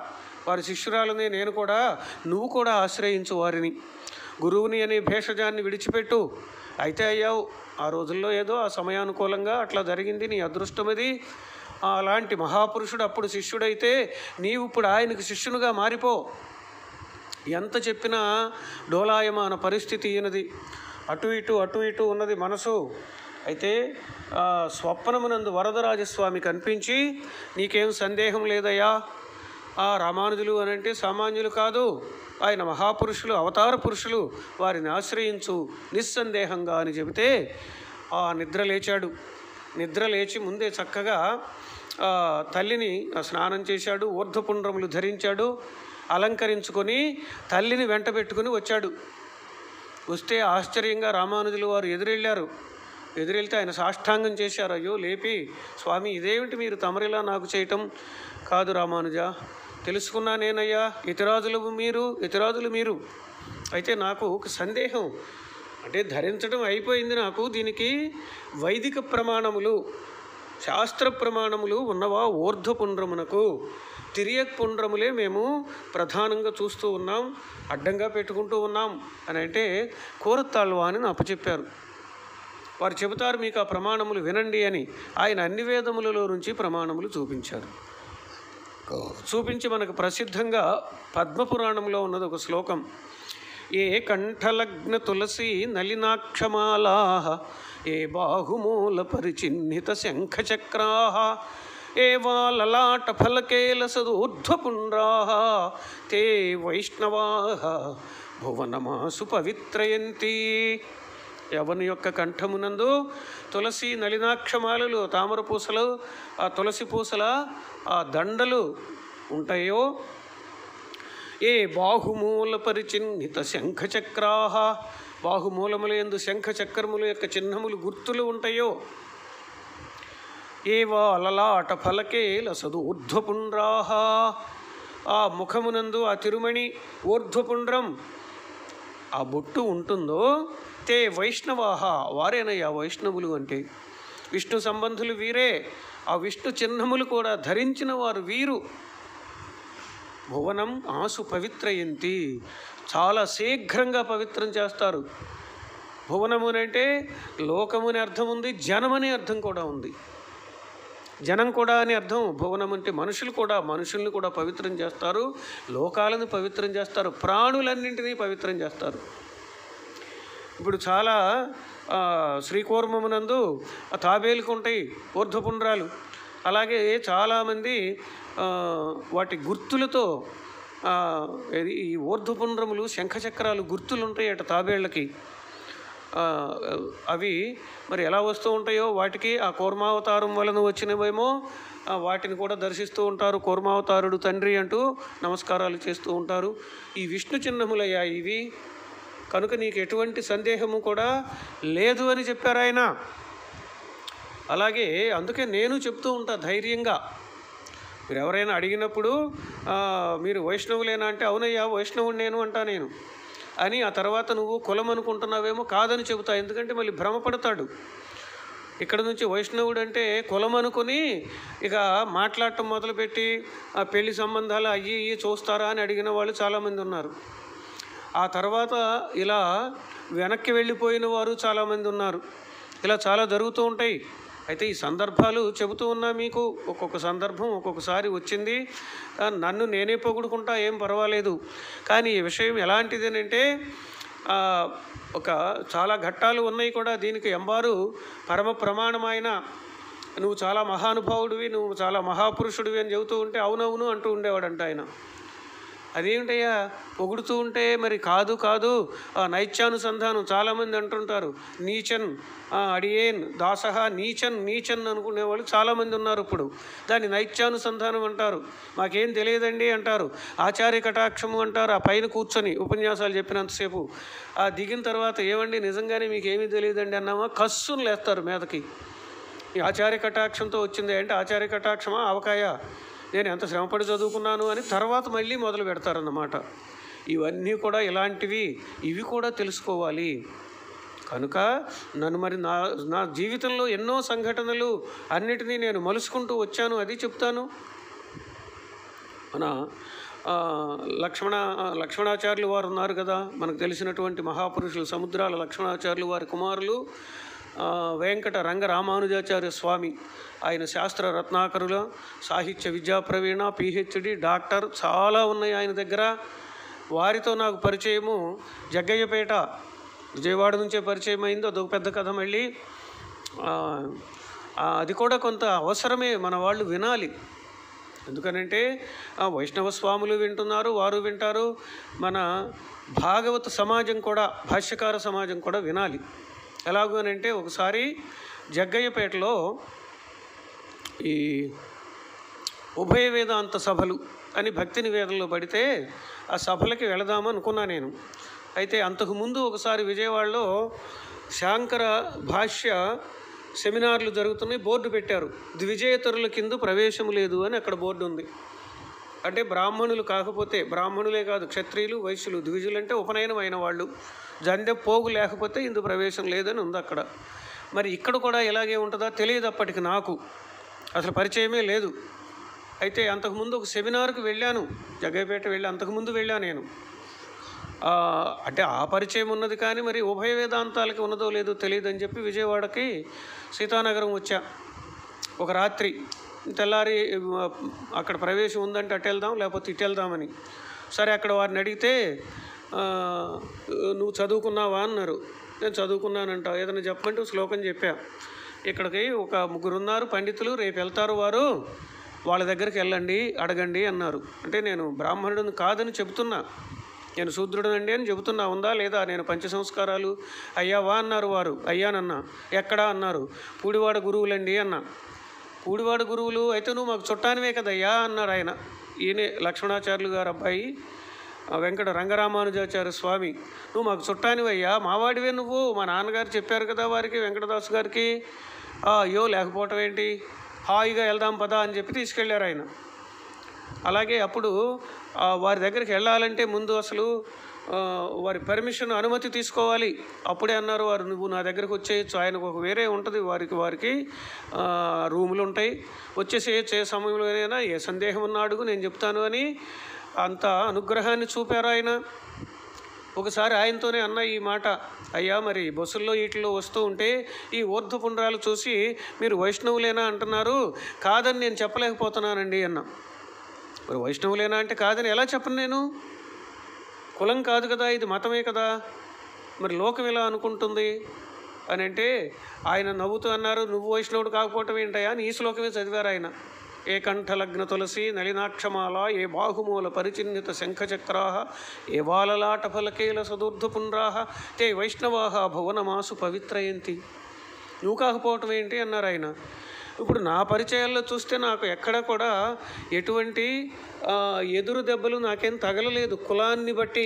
వారి శిష్యురాలని నేను కూడా నువ్వు కూడా ఆశ్రయించు వారిని గురువుని అనే భేషజాన్ని విడిచిపెట్టు అయితే అయ్యావు ఆ రోజుల్లో ఏదో ఆ సమయానుకూలంగా అట్లా జరిగింది నీ అదృష్టం అది ఆ అలాంటి మహాపురుషుడు అప్పుడు శిష్యుడైతే నీవు ఇప్పుడు ఆయనకు శిష్యునిగా మారిపో ఎంత చెప్పినా డోలాయమాన పరిస్థితి ఈయనది అటు ఇటు అటు ఇటు ఉన్నది మనసు అయితే ఆ, స్వప్నమునందు వరదరాజస్వామి కనిపించి నీకేం సందేహం లేదయ్యా ఆ రామానుజులు అని అంటే సామాన్యులు కాదు ఆయన మహాపురుషులు అవతార పురుషులు వారిని ఆశ్రయించు నిస్సందేహంగా అని చెబితే ఆ నిద్ర లేచాడు నిద్ర లేచి ముందే చక్కగా ఆ, తల్లిని స్నానం చేశాడు ఊర్ధ్వపుండ్రములు ధరించాడు అలంకరించుకొని తల్లిని వెంట పెట్టుకుని వచ్చాడు వస్తే ఆశ్చర్యంగా రామానుజులు వారు ఎదురెళ్ళారు ఎదురెళ్తే ఆయన సాష్టాంగం చేశారు అయ్యో లేపి స్వామి ఇదేమిటి మీరు తమరిలా నాకు చేయటం కాదు రామానుజ తెలుసుకున్నా నేనయ్యా ఇతరాజులు మీరు ఇతరాజులు మీరు అయితే నాకు ఒక సందేహం అంటే ధరించడం అయిపోయింది నాకు దీనికి వైదిక ప్రమాణములు శాస్త్ర ప్రమాణములు ఉన్నవా ఊర్ధ్వపుండ్రమునకు తిరియక్ పుండ్రములే మేము ప్రధానంగా చూస్తూ ఉన్నాం అడ్డంగా పెట్టుకుంటూ ఉన్నాం అని అంటే కోరతాళ్వా అని అప్పచెప్పారు వారు చెబుతారు మీకు ఆ ప్రమాణములు వినండి అని ఆయన అన్ని వేదములలో నుంచి ప్రమాణములు చూపించారు చూపించి మనకు ప్రసిద్ధంగా పద్మపురాణంలో ఉన్నది ఒక శ్లోకం ఏ కంఠలగ్న తులసి నలినాక్షమాలా ఏ బాహుమూల పరిచిహ్నిత శంఖచక్రా ఏ వా లలాట ఫలకేల సదూర్ధ్వపుండ్రా తే వైష్ణవా భువనమాసు పవిత్రయంతి ఎవని యొక్క కంఠమునందు తులసి నలినాక్షమాలలు తామర పూసలు ఆ తులసి పూసల ఆ దండలు ఉంటాయో ఏ బాహుమూల పరిచిహ్నిత శంఖచక్రాహ బాహుమూలముల ఎందు శంఖచక్రముల యొక్క చిహ్నములు గుర్తులు ఉంటాయో ఏవా లలాట ఫలకే లసదు ఊర్ధ్వపుండ్రాహ ఆ ముఖమునందు ఆ తిరుమణి ఊర్ధ్వపుండ్రం ఆ బొట్టు ఉంటుందో తే వైష్ణవాహ వారేనయ్యా వైష్ణవులు అంటే విష్ణు సంబంధులు వీరే ఆ విష్ణు చిహ్నములు కూడా ధరించిన వారు వీరు భువనం ఆసు పవిత్రయంతి చాలా శీఘ్రంగా పవిత్రం చేస్తారు భువనమునంటే లోకముని అర్థం ఉంది జనమని అర్థం కూడా ఉంది జనం కూడా అని అర్థం భువనం అంటే మనుషులు కూడా మనుషుల్ని కూడా పవిత్రం చేస్తారు లోకాలను పవిత్రం చేస్తారు ప్రాణులన్నింటినీ పవిత్రం చేస్తారు ఇప్పుడు చాలా ఆ, శ్రీకూర్మమునందు ఆ తాబేలుకు ఉంటాయి ఊర్ధ్వపుండ్రాలు అలాగే చాలామంది ఆ, వాటి గుర్తులతో ఆ, ఇది ఈ ఊర్ధ్వపుండ్రములు శంఖచక్రాలు గుర్తులు ఉంటాయి అట తాబేళ్ళకి ఆ, అవి మరి ఎలా వస్తూ ఉంటాయో వాటికి ఆ కూర్మావతారం వలన వచ్చినవేమో ఆ, వాటిని కూడా దర్శిస్తూ ఉంటారు కూర్మావతారుడు తండ్రి అంటూ నమస్కారాలు చేస్తూ ఉంటారు ఈ విష్ణు చిహ్నములయ్యా ఇవి కనుక నీకు ఎటువంటి సందేహము కూడా లేదు అని చెప్పారు ఆయన అలాగే అందుకే నేను చెప్తూ ఉంటా ధైర్యంగా మీరు ఎవరైనా అడిగినప్పుడు "ఆ, మీరు వైష్ణవులేనా అంటే అవునయ్యా వైష్ణవుడు నేను అంటా నేను అని ఆ తర్వాత నువ్వు కులం అనుకుంటున్నావేమో కాదని చెబుతా ఎందుకంటే మళ్ళీ భ్రమపడతాడు ఇక్కడ నుంచి వైష్ణవుడు అంటే కులం అనుకుని ఇక మాట్లాడటం మొదలుపెట్టి ఆ పెళ్లి సంబంధాలు అయ్యి ఇయ్యి చూస్తారా అని అడిగిన వాళ్ళు చాలామంది ఉన్నారు ఆ తర్వాత ఇలా వెనక్కి వెళ్ళిపోయిన వారు చాలామంది ఉన్నారు ఇలా చాలా జరుగుతూ ఉంటాయి అయితే ఈ సందర్భాలు చెబుతూ ఉన్నా మీకు ఒక్కొక్క సందర్భం ఒక్కొక్కసారి వచ్చింది ఆ, నన్ను నేనే పొగుడుకుంటా ఏం పర్వాలేదు కానీ ఈ విషయం ఎలాంటిది అని అంటే ఆ, ఒక చాలా ఘట్టాలు ఉన్నాయి కూడా దీనికి ఎంబారు పరమ ప్రమాణమైన నువ్వు చాలా మహానుభావుడివి నువ్వు చాలా మహాపురుషుడివి అని చెబుతూ ఉంటే అవునవును అంటూ ఉండేవాడంట ఆయన అదేమిటయ్యా పొగుడుతూ ఉంటే మరి కాదు కాదు ఆ నైత్యానుసంధానం చాలామంది అంటుంటారు నీచన్ ఆ, అడియేన్ దాసహ నీచన్ నీచన్ అనుకునే వాళ్ళు చాలామంది ఉన్నారు ఇప్పుడు దాన్ని నైత్యానుసంధానం అంటారు మాకేం తెలియదండి అంటారు ఆచార్య కటాక్షము అంటారు ఆ పైన కూర్చొని ఉపన్యాసాలు చెప్పినంతసేపు ఆ దిగిన తర్వాత ఏమండి నిజంగానే మీకు ఏమీ తెలియదండి అన్నామా కస్సును లేస్తారు మీదకి ఈ ఆచార్య కటాక్షంతో వచ్చింది అంటే ఆచార్య కటాక్షమా అవకాయ నేను ఎంత శ్రమపడి చదువుకున్నాను అని తర్వాత మళ్ళీ మొదలు పెడతారన్నమాట ఇవన్నీ కూడా ఇలాంటివి ఇవి కూడా తెలుసుకోవాలి కనుక నన్ను మరి నా నా జీవితంలో ఎన్నో సంఘటనలు అన్నిటినీ నేను మలుసుకుంటూ వచ్చాను అది చెప్తాను మన ఆ, లక్ష్మణ ఆ, లక్ష్మణాచార్యులు వారు ఉన్నారు కదా మనకు తెలిసినటువంటి మహాపురుషులు సముద్రాల లక్ష్మణాచార్యులు వారి కుమారులు ఆ, వెంకట రంగ రామానుజాచార్య స్వామి ఆయన శాస్త్ర రత్నాకరుల సాహిత్య విద్యా ప్రవీణ పిహెచ్డి డాక్టర్ చాలా ఉన్నాయి ఆయన దగ్గర వారితో నాకు పరిచయము జగ్గయ్యపేట విజయవాడ నుంచే పరిచయం అయింది అదొక పెద్ద కథ మళ్ళీ ఆ, ఆ, అది కూడా కొంత అవసరమే మన వాళ్ళు వినాలి ఎందుకనంటే ఆ, వైష్ణవ స్వాములు వింటున్నారు వారు వింటారు మన భాగవత సమాజం కూడా భాష్యకార సమాజం కూడా వినాలి ఎలాగూ అని అంటే ఒకసారి జగ్గయ్యపేటలో ఈ ఉభయ వేదాంత సభలు అని భక్తి నివేదనలో పడితే ఆ సభలకి వెళదాము అనుకున్నా నేను అయితే అంతకుముందు ఒకసారి విజయవాడలో శాంకర భాష్య సెమినార్లు జరుగుతున్నాయి బోర్డు పెట్టారు ద్విజేతరుల కింద ప్రవేశం లేదు అని అక్కడ బోర్డు ఉంది అంటే బ్రాహ్మణులు కాకపోతే బ్రాహ్మణులే కాదు క్షత్రియులు వైశ్యులు ద్విజులు అంటే ఉపనయనం అయిన వాళ్ళు జందె పోగు లేకపోతే ఇందు ప్రవేశం లేదని ఉంది అక్కడ మరి ఇక్కడ కూడా ఇలాగే ఉంటుందా తెలియదు అప్పటికి నాకు అసలు పరిచయమే లేదు అయితే అంతకుముందు ఒక సెమినార్కి వెళ్ళాను జగ్గైపేట వెళ్ళి అంతకుముందు వెళ్ళాను నేను ఆ, అంటే ఆ పరిచయం ఉన్నది కానీ మరి ఉభయ వేదాంతాలకి ఉన్నదో లేదో తెలియదు అని చెప్పి విజయవాడకి సీతానగరం వచ్చా ఒక రాత్రి తెల్లారి ఆ, అక్కడ ప్రవేశం ఉందంటే అటు వెళ్దాం లేకపోతే ఇటు వెళ్దామని సరే అక్కడ వారిని అడిగితే ఆ, నువ్వు చదువుకున్నావా అన్నారు నేను చదువుకున్నానంట ఏదైనా చెప్పమంటే ఒక శ్లోకం చెప్పా ఇక్కడికి ఒక ముగ్గురు ఉన్నారు పండితులు రేపు వెళ్తారు వారు వాళ్ళ దగ్గరికి వెళ్ళండి అడగండి అన్నారు అంటే నేను బ్రాహ్మణుడిని కాదని చెబుతున్నా నేను శూద్రుడనండి అని చెబుతున్నా ఉందా లేదా నేను పంచ సంస్కారాలు అయ్యావా అన్నారు వారు అయ్యానన్నా ఎక్కడా అన్నారు పూడివాడ గురువులండి అన్నా పూడివాడ గురువులు అయితే నువ్వు మాకు చుట్టానివే కదయ్యా అన్నాడు ఆయన ఈయనే లక్ష్మణాచార్యులు గారు అబ్బాయి ఆ వెంకట రంగరామానుజాచార్య స్వామి నువ్వు మాకు చుట్టానివయ్యా మావాడివే నువ్వు మా నాన్నగారు చెప్పారు కదా వారికి వెంకటదాస్ గారికి "ఆ, అయ్యో లేకపోవటం ఏంటి హాయిగా వెళ్దాం పదా అని చెప్పి తీసుకెళ్ళారు ఆయన అలాగే అప్పుడు ఆ, వారి దగ్గరికి వెళ్ళాలంటే ముందు అసలు ఆ, వారి పర్మిషన్ అనుమతి తీసుకోవాలి అప్పుడే అన్నారు వారు నువ్వు నా దగ్గరకు వచ్చేయచ్చు ఆయనకు ఒక వేరే ఉంటుంది వారికి వారికి ఆ, రూములు ఉంటాయి వచ్చేసేయచ్చు ఏ సమయంలోనైనా ఏ సందేహం ఉన్న అడుగు నేను చెప్తాను అని అంత అనుగ్రహాన్ని చూపారు ఆయన ఒకసారి ఆయనతోనే అన్న ఈ మాట అయ్యా మరి బస్సుల్లో వీటిలో వస్తూ ఉంటే ఈ ఊర్ధ పుండ్రాలు చూసి మీరు వైష్ణవులేనా అంటున్నారు కాదని నేను చెప్పలేకపోతున్నానండి అన్న మరి వైష్ణవులేనా అంటే కాదని ఎలా చెప్పను నేను కులం కాదు కదా ఇది మతమే కదా మరి లోకం ఎలా అనుకుంటుంది అని అంటే ఆయన నవ్వుతూ అన్నారు నువ్వు వైష్ణవుడు కాకపోవటం ఏంటయ్యా అని ఈ శ్లోకమే చదివారు ఆయన ఏ కంఠలగ్న తులసి నలినాక్షమాల ఏ బాహుమూల పరిచిన్నిత శంఖచక్రాహ ఏ బాలలాట ఫలకేల సదూర్ధ పుండ్రాహ తే వైష్ణవాహ భువనమాసు పవిత్రయంతి నువ్వు కాకపోవటం ఏంటి అన్నారు ఆయన ఇప్పుడు నా పరిచయాల్లో చూస్తే నాకు ఎక్కడ కూడా ఎటువంటి ఆ, ఎదురు దెబ్బలు నాకేం తగలలేదు కులాన్ని బట్టి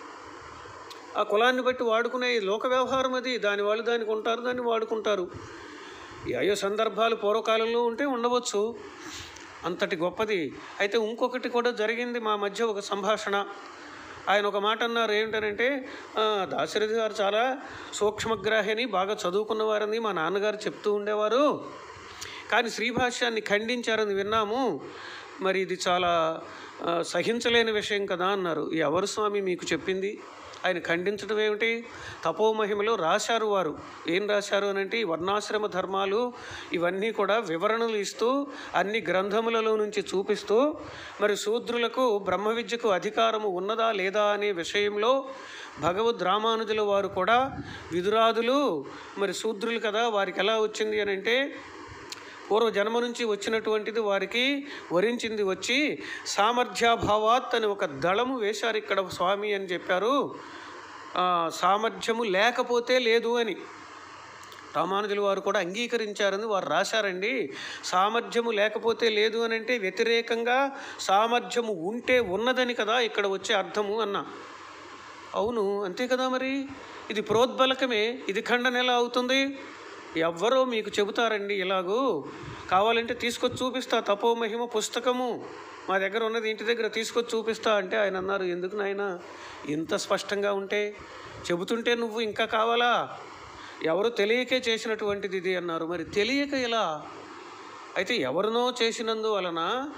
ఆ కులాన్ని బట్టి వాడుకునే ఈ లోక వ్యవహారం అది దాని వాళ్ళు దానికి ఉంటారు దాన్ని వాడుకుంటారు ఈ అయ్యో సందర్భాలు పూర్వకాలంలో ఉంటే ఉండవచ్చు అంతటి గొప్పది అయితే ఇంకొకటి కూడా జరిగింది మా మధ్య ఒక సంభాషణ ఆయన ఒక మాట అన్నారు ఏమిటనంటే "ఆ, దాశరథి గారు చాలా సూక్ష్మగ్రాహిని బాగా చదువుకున్నవారని మా నాన్నగారు చెప్తూ ఉండేవారు కానీ శ్రీభాష్యాన్ని ఖండించారని విన్నాము మరి ఇది చాలా ఆ, సహించలేని విషయం కదా అన్నారు ఎవరు స్వామి మీకు చెప్పింది ఆయన ఖండించడం ఏమిటి తపోమహిమలో రాశారు వారు ఏం రాశారు అని అంటే ఈ వర్ణాశ్రమ ధర్మాలు ఇవన్నీ కూడా వివరణలు ఇస్తూ అన్ని గ్రంథములలో నుంచి చూపిస్తూ మరి శూద్రులకు బ్రహ్మ విద్యకు అధికారము ఉన్నదా లేదా అనే విషయంలో భగవద్ రామానుజుల వారు కూడా విదురాదులు మరి శూద్రులు కదా వారికి ఎలా వచ్చింది అని అంటే పూర్వ జన్మ నుంచి వచ్చినటువంటిది వారికి వరించింది వచ్చి సామర్థ్యాభావాత్ అని ఒక దళము వేశారు ఇక్కడ స్వామి అని చెప్పారు ఆ, సామర్థ్యము లేకపోతే లేదు అని రామానుజుల వారు కూడా అంగీకరించారని వారు రాశారండి సామర్థ్యము లేకపోతే లేదు అని అంటే వ్యతిరేకంగా సామర్థ్యము ఉంటే ఉన్నదని కదా ఇక్కడ వచ్చే అర్థము అన్నా అవును అంతే కదా మరి ఇది ప్రోద్బలకమే ఇది ఖండన ఎలా అవుతుంది ఎవ్వరో మీకు చెబుతారండి ఇలాగూ కావాలంటే తీసుకొచ్చి చూపిస్తా తపోమహిమ పుస్తకము మా దగ్గర ఉన్నది ఇంటి దగ్గర తీసుకొచ్చి చూపిస్తా అంటే ఆయన అన్నారు ఎందుకు నాయన ఇంత స్పష్టంగా ఉంటే చెబుతుంటే నువ్వు ఇంకా కావాలా ఎవరు తెలియకే చేసినటువంటిది ఇది అన్నారు మరి తెలియక ఎలా అయితే ఎవరినో చేసినందువలన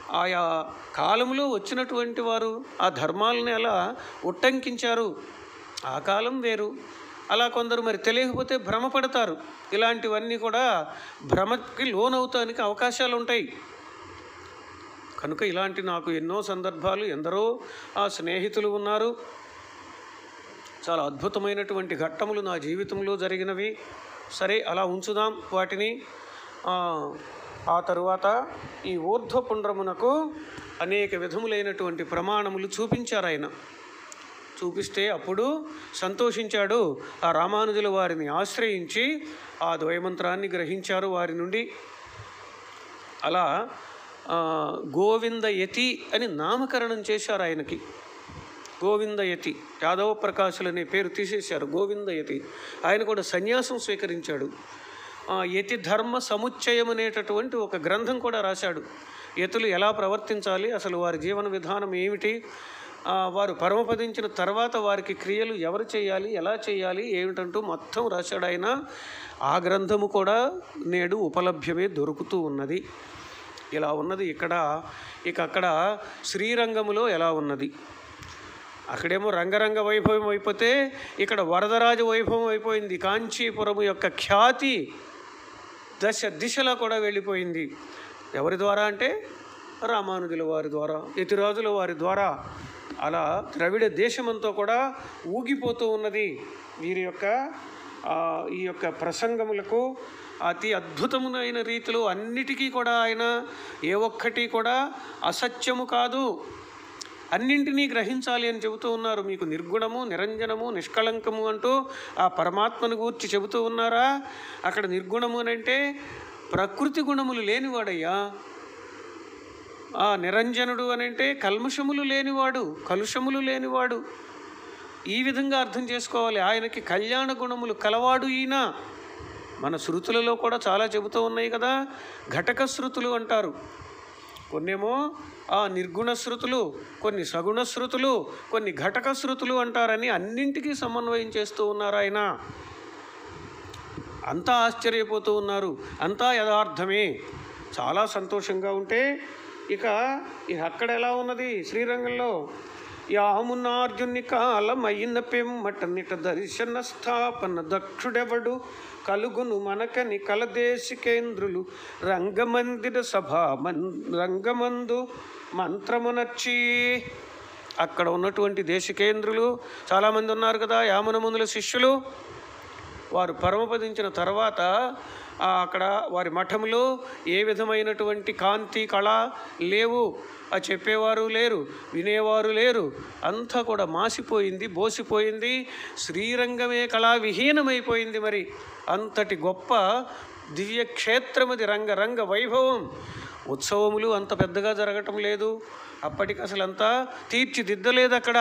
ఆయా కాలంలో వచ్చినటువంటి వారు ఆ ధర్మాలను ఎలా ఉట్టంకించారు ఆ కాలం వేరు అలా కొందరు మరి తెలియకపోతే భ్రమపడతారు ఇలాంటివన్నీ కూడా భ్రమకి లోనవుతానికి అవకాశాలు ఉంటాయి కనుక ఇలాంటి నాకు ఎన్నో సందర్భాలు ఎందరో ఆ స్నేహితులు ఉన్నారు చాలా అద్భుతమైనటువంటి ఘట్టములు నా జీవితంలో జరిగినవి సరే అలా ఉంచుదాం వాటిని ఆ, ఆ తరువాత ఈ ఊర్ధ్వపుండ్రమునకు అనేక విధములైనటువంటి ప్రమాణములు చూపించారు ఆయన చూపిస్తే అప్పుడు సంతోషించాడు ఆ రామానుజుల వారిని ఆశ్రయించి ఆ ద్వయమంత్రాన్ని గ్రహించారు వారి నుండి అలా ఆ, గోవిందయతి అని నామకరణం చేశారు ఆయనకి గోవిందయతి యాదవ ప్రకాశులు అనే పేరు తీసేశారు గోవిందయతి ఆయన కూడా సన్యాసం స్వీకరించాడు ఆ, యతి ధర్మ సముచ్చయం అనేటటువంటి ఒక గ్రంథం కూడా రాశాడు యతులు ఎలా ప్రవర్తించాలి అసలు వారి జీవన విధానం ఏమిటి ఆ, వారు పరమపదించిన తర్వాత వారికి క్రియలు ఎవరు చేయాలి ఎలా చేయాలి ఏమిటంటూ మొత్తం రాశాడు ఆయన ఆ గ్రంథము కూడా నేడు ఉపలభ్యమే దొరుకుతూ ఉన్నది ఇలా ఉన్నది ఇక్కడ ఇక అక్కడ శ్రీరంగములో ఎలా ఉన్నది అక్కడేమో రంగరంగ వైభవం అయిపోతే ఇక్కడ వరదరాజ వైభవం అయిపోయింది కాంచీపురము యొక్క ఖ్యాతి దశ దిశలా కూడా వెళ్ళిపోయింది ఎవరి ద్వారా అంటే రామానుజుల వారి ద్వారా యతిరాజుల వారి ద్వారా అలా ద్రవిడ దేశమంతా కూడా ఊగిపోతూ ఉన్నది వీరి యొక్క ఆ, ఈ యొక్క ప్రసంగములకు అతి అద్భుతమునైన రీతిలో అన్నిటికీ కూడా ఆయన ఏ ఒక్కటి కూడా అసత్యము కాదు అన్నింటినీ గ్రహించాలి అని చెబుతూ ఉన్నారు మీకు నిర్గుణము నిరంజనము నిష్కళంకము అంటూ ఆ పరమాత్మను గూర్చి చెబుతూ ఉన్నారా అక్కడ నిర్గుణము అని అంటే ప్రకృతి గుణములు లేనివాడయ్యా ఆ నిరంజనుడు అని అంటే కల్మషములు లేనివాడు కలుషములు లేనివాడు ఈ విధంగా అర్థం చేసుకోవాలి ఆయనకి కళ్యాణ గుణములు కలవాడు ఈయన మన శృతులలో కూడా చాలా చెబుతూ ఉన్నాయి కదా ఘటక శృతులు అంటారు కొన్నేమో ఆ నిర్గుణ శృతులు కొన్ని సగుణ శృతులు కొన్ని ఘటక శృతులు అంటారని అన్నింటికీ సమన్వయం చేస్తూ ఉన్నారు ఆయన అంతా ఆశ్చర్యపోతూ ఉన్నారు అంతా యథార్థమే చాలా సంతోషంగా ఉంటే ఇక ఇక అక్కడ ఎలా ఉన్నది శ్రీరంగంలో యామునార్జుని కాలం అయిన పెమ్మటనిట దర్శన స్థాపన దక్షుడెవడు కలుగును మనకని కలదేశికేంద్రులు రంగమందిర సభా మన్ రంగమందు మంత్రమునర్చి అక్కడ ఉన్నటువంటి దేశికేంద్రులు చాలామంది ఉన్నారు కదా యామునమునుల శిష్యులు వారు పరమపదించిన తర్వాత ఆ అక్కడ వారి మఠంలో ఏ విధమైనటువంటి కాంతి కళ లేవు ఆ చెప్పేవారు లేరు వినేవారు లేరు అంతా కూడా మాసిపోయింది బోసిపోయింది శ్రీరంగమే కళా విహీనమైపోయింది మరి అంతటి గొప్ప దివ్యక్షేత్రమది రంగరంగ వైభవం ఉత్సవములు అంత పెద్దగా జరగటం లేదు అప్పటికి అసలు అంతా తీర్చిదిద్దలేదు అక్కడ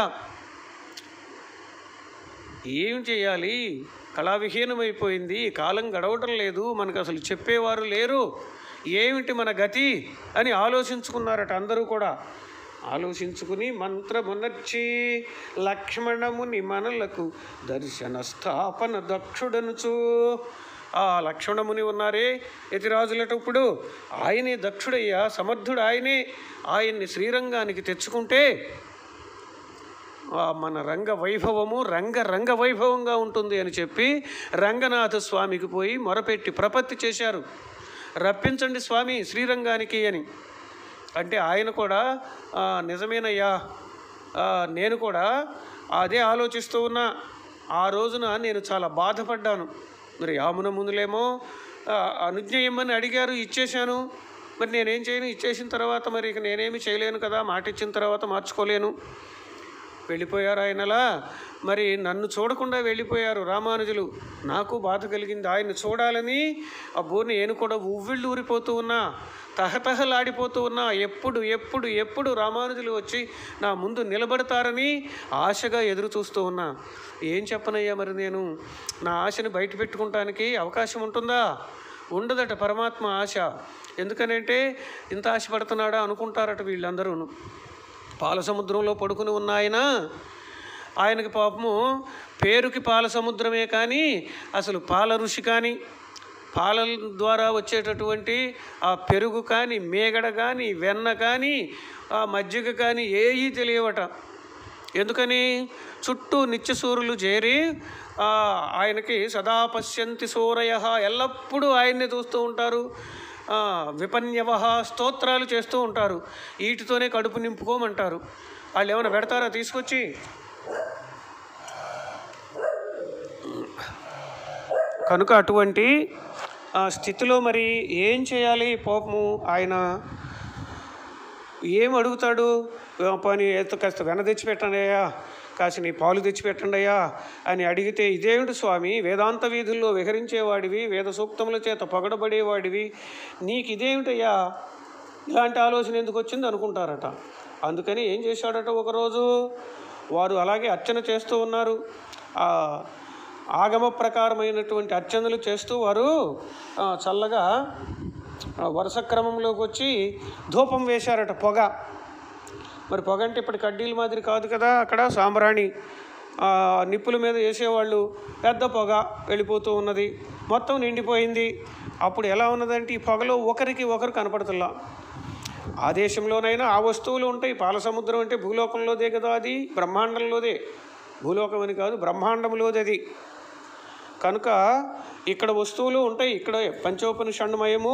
ఏం చేయాలి కళావిహీనమైపోయింది కాలం గడవటం లేదు మనకు అసలు చెప్పేవారు లేరు ఏమిటి మన గతి అని ఆలోచించుకున్నారట అందరూ కూడా ఆలోచించుకుని మంత్రమునర్చి లక్ష్మణముని మనలకు దర్శన స్థాపన దక్షుడనుచు ఆ లక్ష్మణముని ఉన్నారే యతిరాజులటప్పుడు ఆయనే దక్షుడయ్యా సమర్థుడు ఆయనే ఆయన్ని శ్రీరంగానికి తెచ్చుకుంటే ఆ మన రంగ వైభవము రంగ రంగ వైభవంగా ఉంటుంది అని చెప్పి రంగనాథ స్వామికి పోయి మొరపెట్టి ప్రపత్తి చేశారు రప్పించండి స్వామి శ్రీరంగానికి అని అంటే ఆయన కూడా "ఆ, నిజమేనయ్యా ఆ, నేను కూడా అదే ఆలోచిస్తూ ఉన్నా ఆ రోజున నేను చాలా బాధపడ్డాను మరి యామున ముందులేమో ఆ, అనుజ్ఞ ఇమ్మని అడిగారు ఇచ్చేశాను మరి నేనేం చేయను ఇచ్చేసిన తర్వాత మరి ఇక నేనేమి చేయలేను కదా మాట ఇచ్చిన తర్వాత మార్చుకోలేను వెళ్ళిపోయారు ఆయనలా మరి నన్ను చూడకుండా వెళ్ళిపోయారు రామానుజులు నాకు బాధ కలిగింది ఆయన చూడాలని అబ్బో నేను కూడా ఉవ్విళ్ళు ఊరిపోతూ ఉన్నా తహతహలాడిపోతూ ఉన్నా ఎప్పుడు ఎప్పుడు ఎప్పుడు రామానుజులు వచ్చి నా ముందు నిలబడతారని ఆశగా ఎదురు చూస్తూ ఉన్నా ఏం చెప్పనయ్యా మరి నేను నా ఆశని బయట పెట్టుకుంటానికి అవకాశం ఉంటుందా ఉండదట పరమాత్మ ఆశ ఎందుకనంటే ఇంత ఆశపడుతున్నాడా అనుకుంటారట వీళ్ళందరూను పాల సముద్రంలో పడుకుని ఉన్న ఆయన ఆయనకి పాపము పేరుకి పాల సముద్రమే కానీ అసలు పాల ఋషి కానీ పాలల ద్వారా వచ్చేటటువంటి ఆ పెరుగు కానీ మేగడ కానీ వెన్న కానీ ఆ మజ్జిగ కానీ ఏవి తెలియవట ఎందుకని చుట్టూ నిత్యసూరులు చేరి ఆ, ఆయనకి సదా పశ్యంతి సూరయ ఎల్లప్పుడూ ఆయన్ని చూస్తూ ఉంటారు ఆ, విపన్యవ స్తోత్రాలు చేస్తూ ఉంటారు వీటితోనే కడుపు నింపుకోమంటారు వాళ్ళు ఏమైనా పెడతారా తీసుకొచ్చి కనుక అటువంటి ఆ, స్థితిలో మరి ఏం చేయాలి పాపము ఆయన ఏం అడుగుతాడు "ఆ, పోనీ ఏదో కాస్త వెన తెచ్చిపెట్టండి అయ్యా కాసి నీ పాలు తెచ్చిపెట్టండి అయ్యా అని అడిగితే ఇదేమిటి స్వామి వేదాంత వీధుల్లో విహరించేవాడివి వేద సూక్తముల చేత పొగడబడేవాడివి నీకు ఇదేమిటయ్యా ఇలాంటి ఆలోచన ఎందుకు వచ్చింది అనుకుంటారట అందుకని ఏం చేశాడట ఒకరోజు వారు అలాగే అర్చన చేస్తూ ఉన్నారు ఆ ఆగమ ప్రకారమైనటువంటి అర్చనలు చేస్తూ వారు ఆ, చల్లగా ఆ, వరుస క్రమంలోకి వచ్చి ధూపం వేశారట పొగ మరి పొగ అంటే ఇప్పుడు కడ్డీల మాదిరి కాదు కదా అక్కడ సాంబ్రాణి ఆ, నిప్పుల మీద వేసేవాళ్ళు పెద్ద పొగ వెళ్ళిపోతూ ఉన్నది మొత్తం నిండిపోయింది అప్పుడు ఎలా ఉన్నదంటే ఈ పొగలో ఒకరికి ఒకరు కనపడుతుల్లా ఆ దేశంలోనైనా ఆ వస్తువులు ఉంటాయి పాల సముద్రం అంటే భూలోకంలోదే కదా అది బ్రహ్మాండంలోదే భూలోకం అని కాదు బ్రహ్మాండంలోది అది కనుక ఇక్కడ వస్తువులు ఉంటాయి ఇక్కడ పంచోపనిషణ్మయము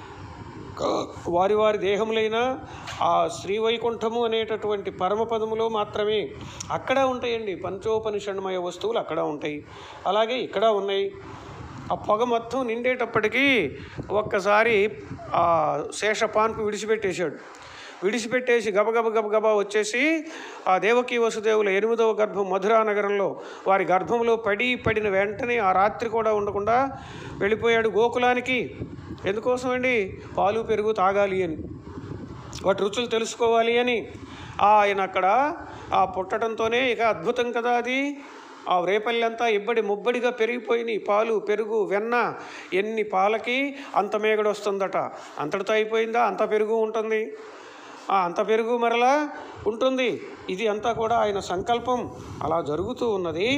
వారి వారి దేహములైన ఆ శ్రీవైకుంఠము అనేటటువంటి పరమపదములో మాత్రమే అక్కడ ఉంటాయండి పంచోపనిషణ్మయ వస్తువులు అక్కడ ఉంటాయి అలాగే ఇక్కడ ఉన్నాయి ఆ పొగ మొత్తం నిండేటప్పటికీ ఒక్కసారి ఆ శేషపాన్పు విడిచిపెట్టేశాడు విడిచిపెట్టేసి గబగబ గబగబా వచ్చేసి ఆ దేవకీ వసుదేవుల ఎనిమిదవ గర్భం మధురా నగరంలో వారి గర్భంలో పడి పడిన వెంటనే ఆ రాత్రి కూడా ఉండకుండా వెళ్ళిపోయాడు గోకులానికి ఎందుకోసం అండి పాలు పెరుగు తాగాలి అని వాటి రుచులు తెలుసుకోవాలి అని ఆయన అక్కడ ఆ పుట్టడంతోనే ఇక అద్భుతం కదా అది ఆ రేపల్లంతా ఇబ్బడి ముబ్బడిగా పెరిగిపోయినాయి పాలు పెరుగు వెన్న ఎన్ని పాలకి అంత మేగడ వస్తుందట అంతటితో అయిపోయిందా అంత పెరుగు ఉంటుంది ఆ అంత పెరుగు మరలా ఉంటుంది ఇది అంతా కూడా ఆయన సంకల్పం అలా జరుగుతూ ఉన్నది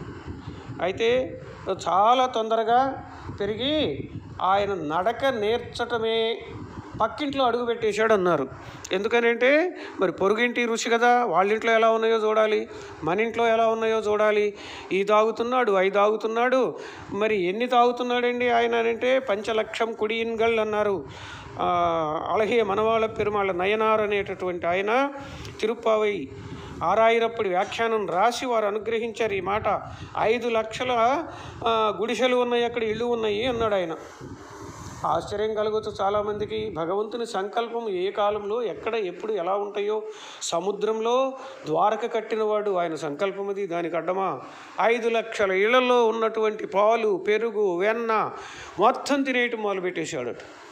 అయితే చాలా తొందరగా పెరిగి ఆయన నడక నేర్చటమే పక్కింట్లో అడుగు పెట్టేశాడు అన్నారు ఎందుకనంటే మరి పొరుగింటి రుచి కదా వాళ్ళ ఇంట్లో ఎలా ఉన్నాయో చూడాలి మన ఇంట్లో ఎలా ఉన్నాయో చూడాలి ఈ తాగుతున్నాడు అవి తాగుతున్నాడు మరి ఎన్ని తాగుతున్నాడండి ఆయన అంటే పంచలక్షం కుడియిన్గల్ అన్నారు ఆ, అలహే మనవాళ్ళ పెరుమాళ్ళ నయనార్ అనేటటువంటి ఆయన తిరుప్పావై ఆరాయిరప్పుడు వ్యాఖ్యానం రాసి వారు అనుగ్రహించారు ఈ మాట ఐదు లక్షల ఆ, గుడిసెలు ఉన్నాయి అక్కడ ఇళ్ళు ఉన్నాయి అన్నాడు ఆయన ఆశ్చర్యం కలుగుతూ చాలామందికి భగవంతుని సంకల్పం ఏ కాలంలో ఎక్కడ ఎప్పుడు ఎలా ఉంటాయో సముద్రంలో ద్వారక కట్టినవాడు ఆయన సంకల్పం అది దానికి అడ్డమా ఐదు లక్షల ఇళ్లలో ఉన్నటువంటి పాలు పెరుగు వెన్న మొత్తం తినేయటం మొదలుపెట్టేశాడు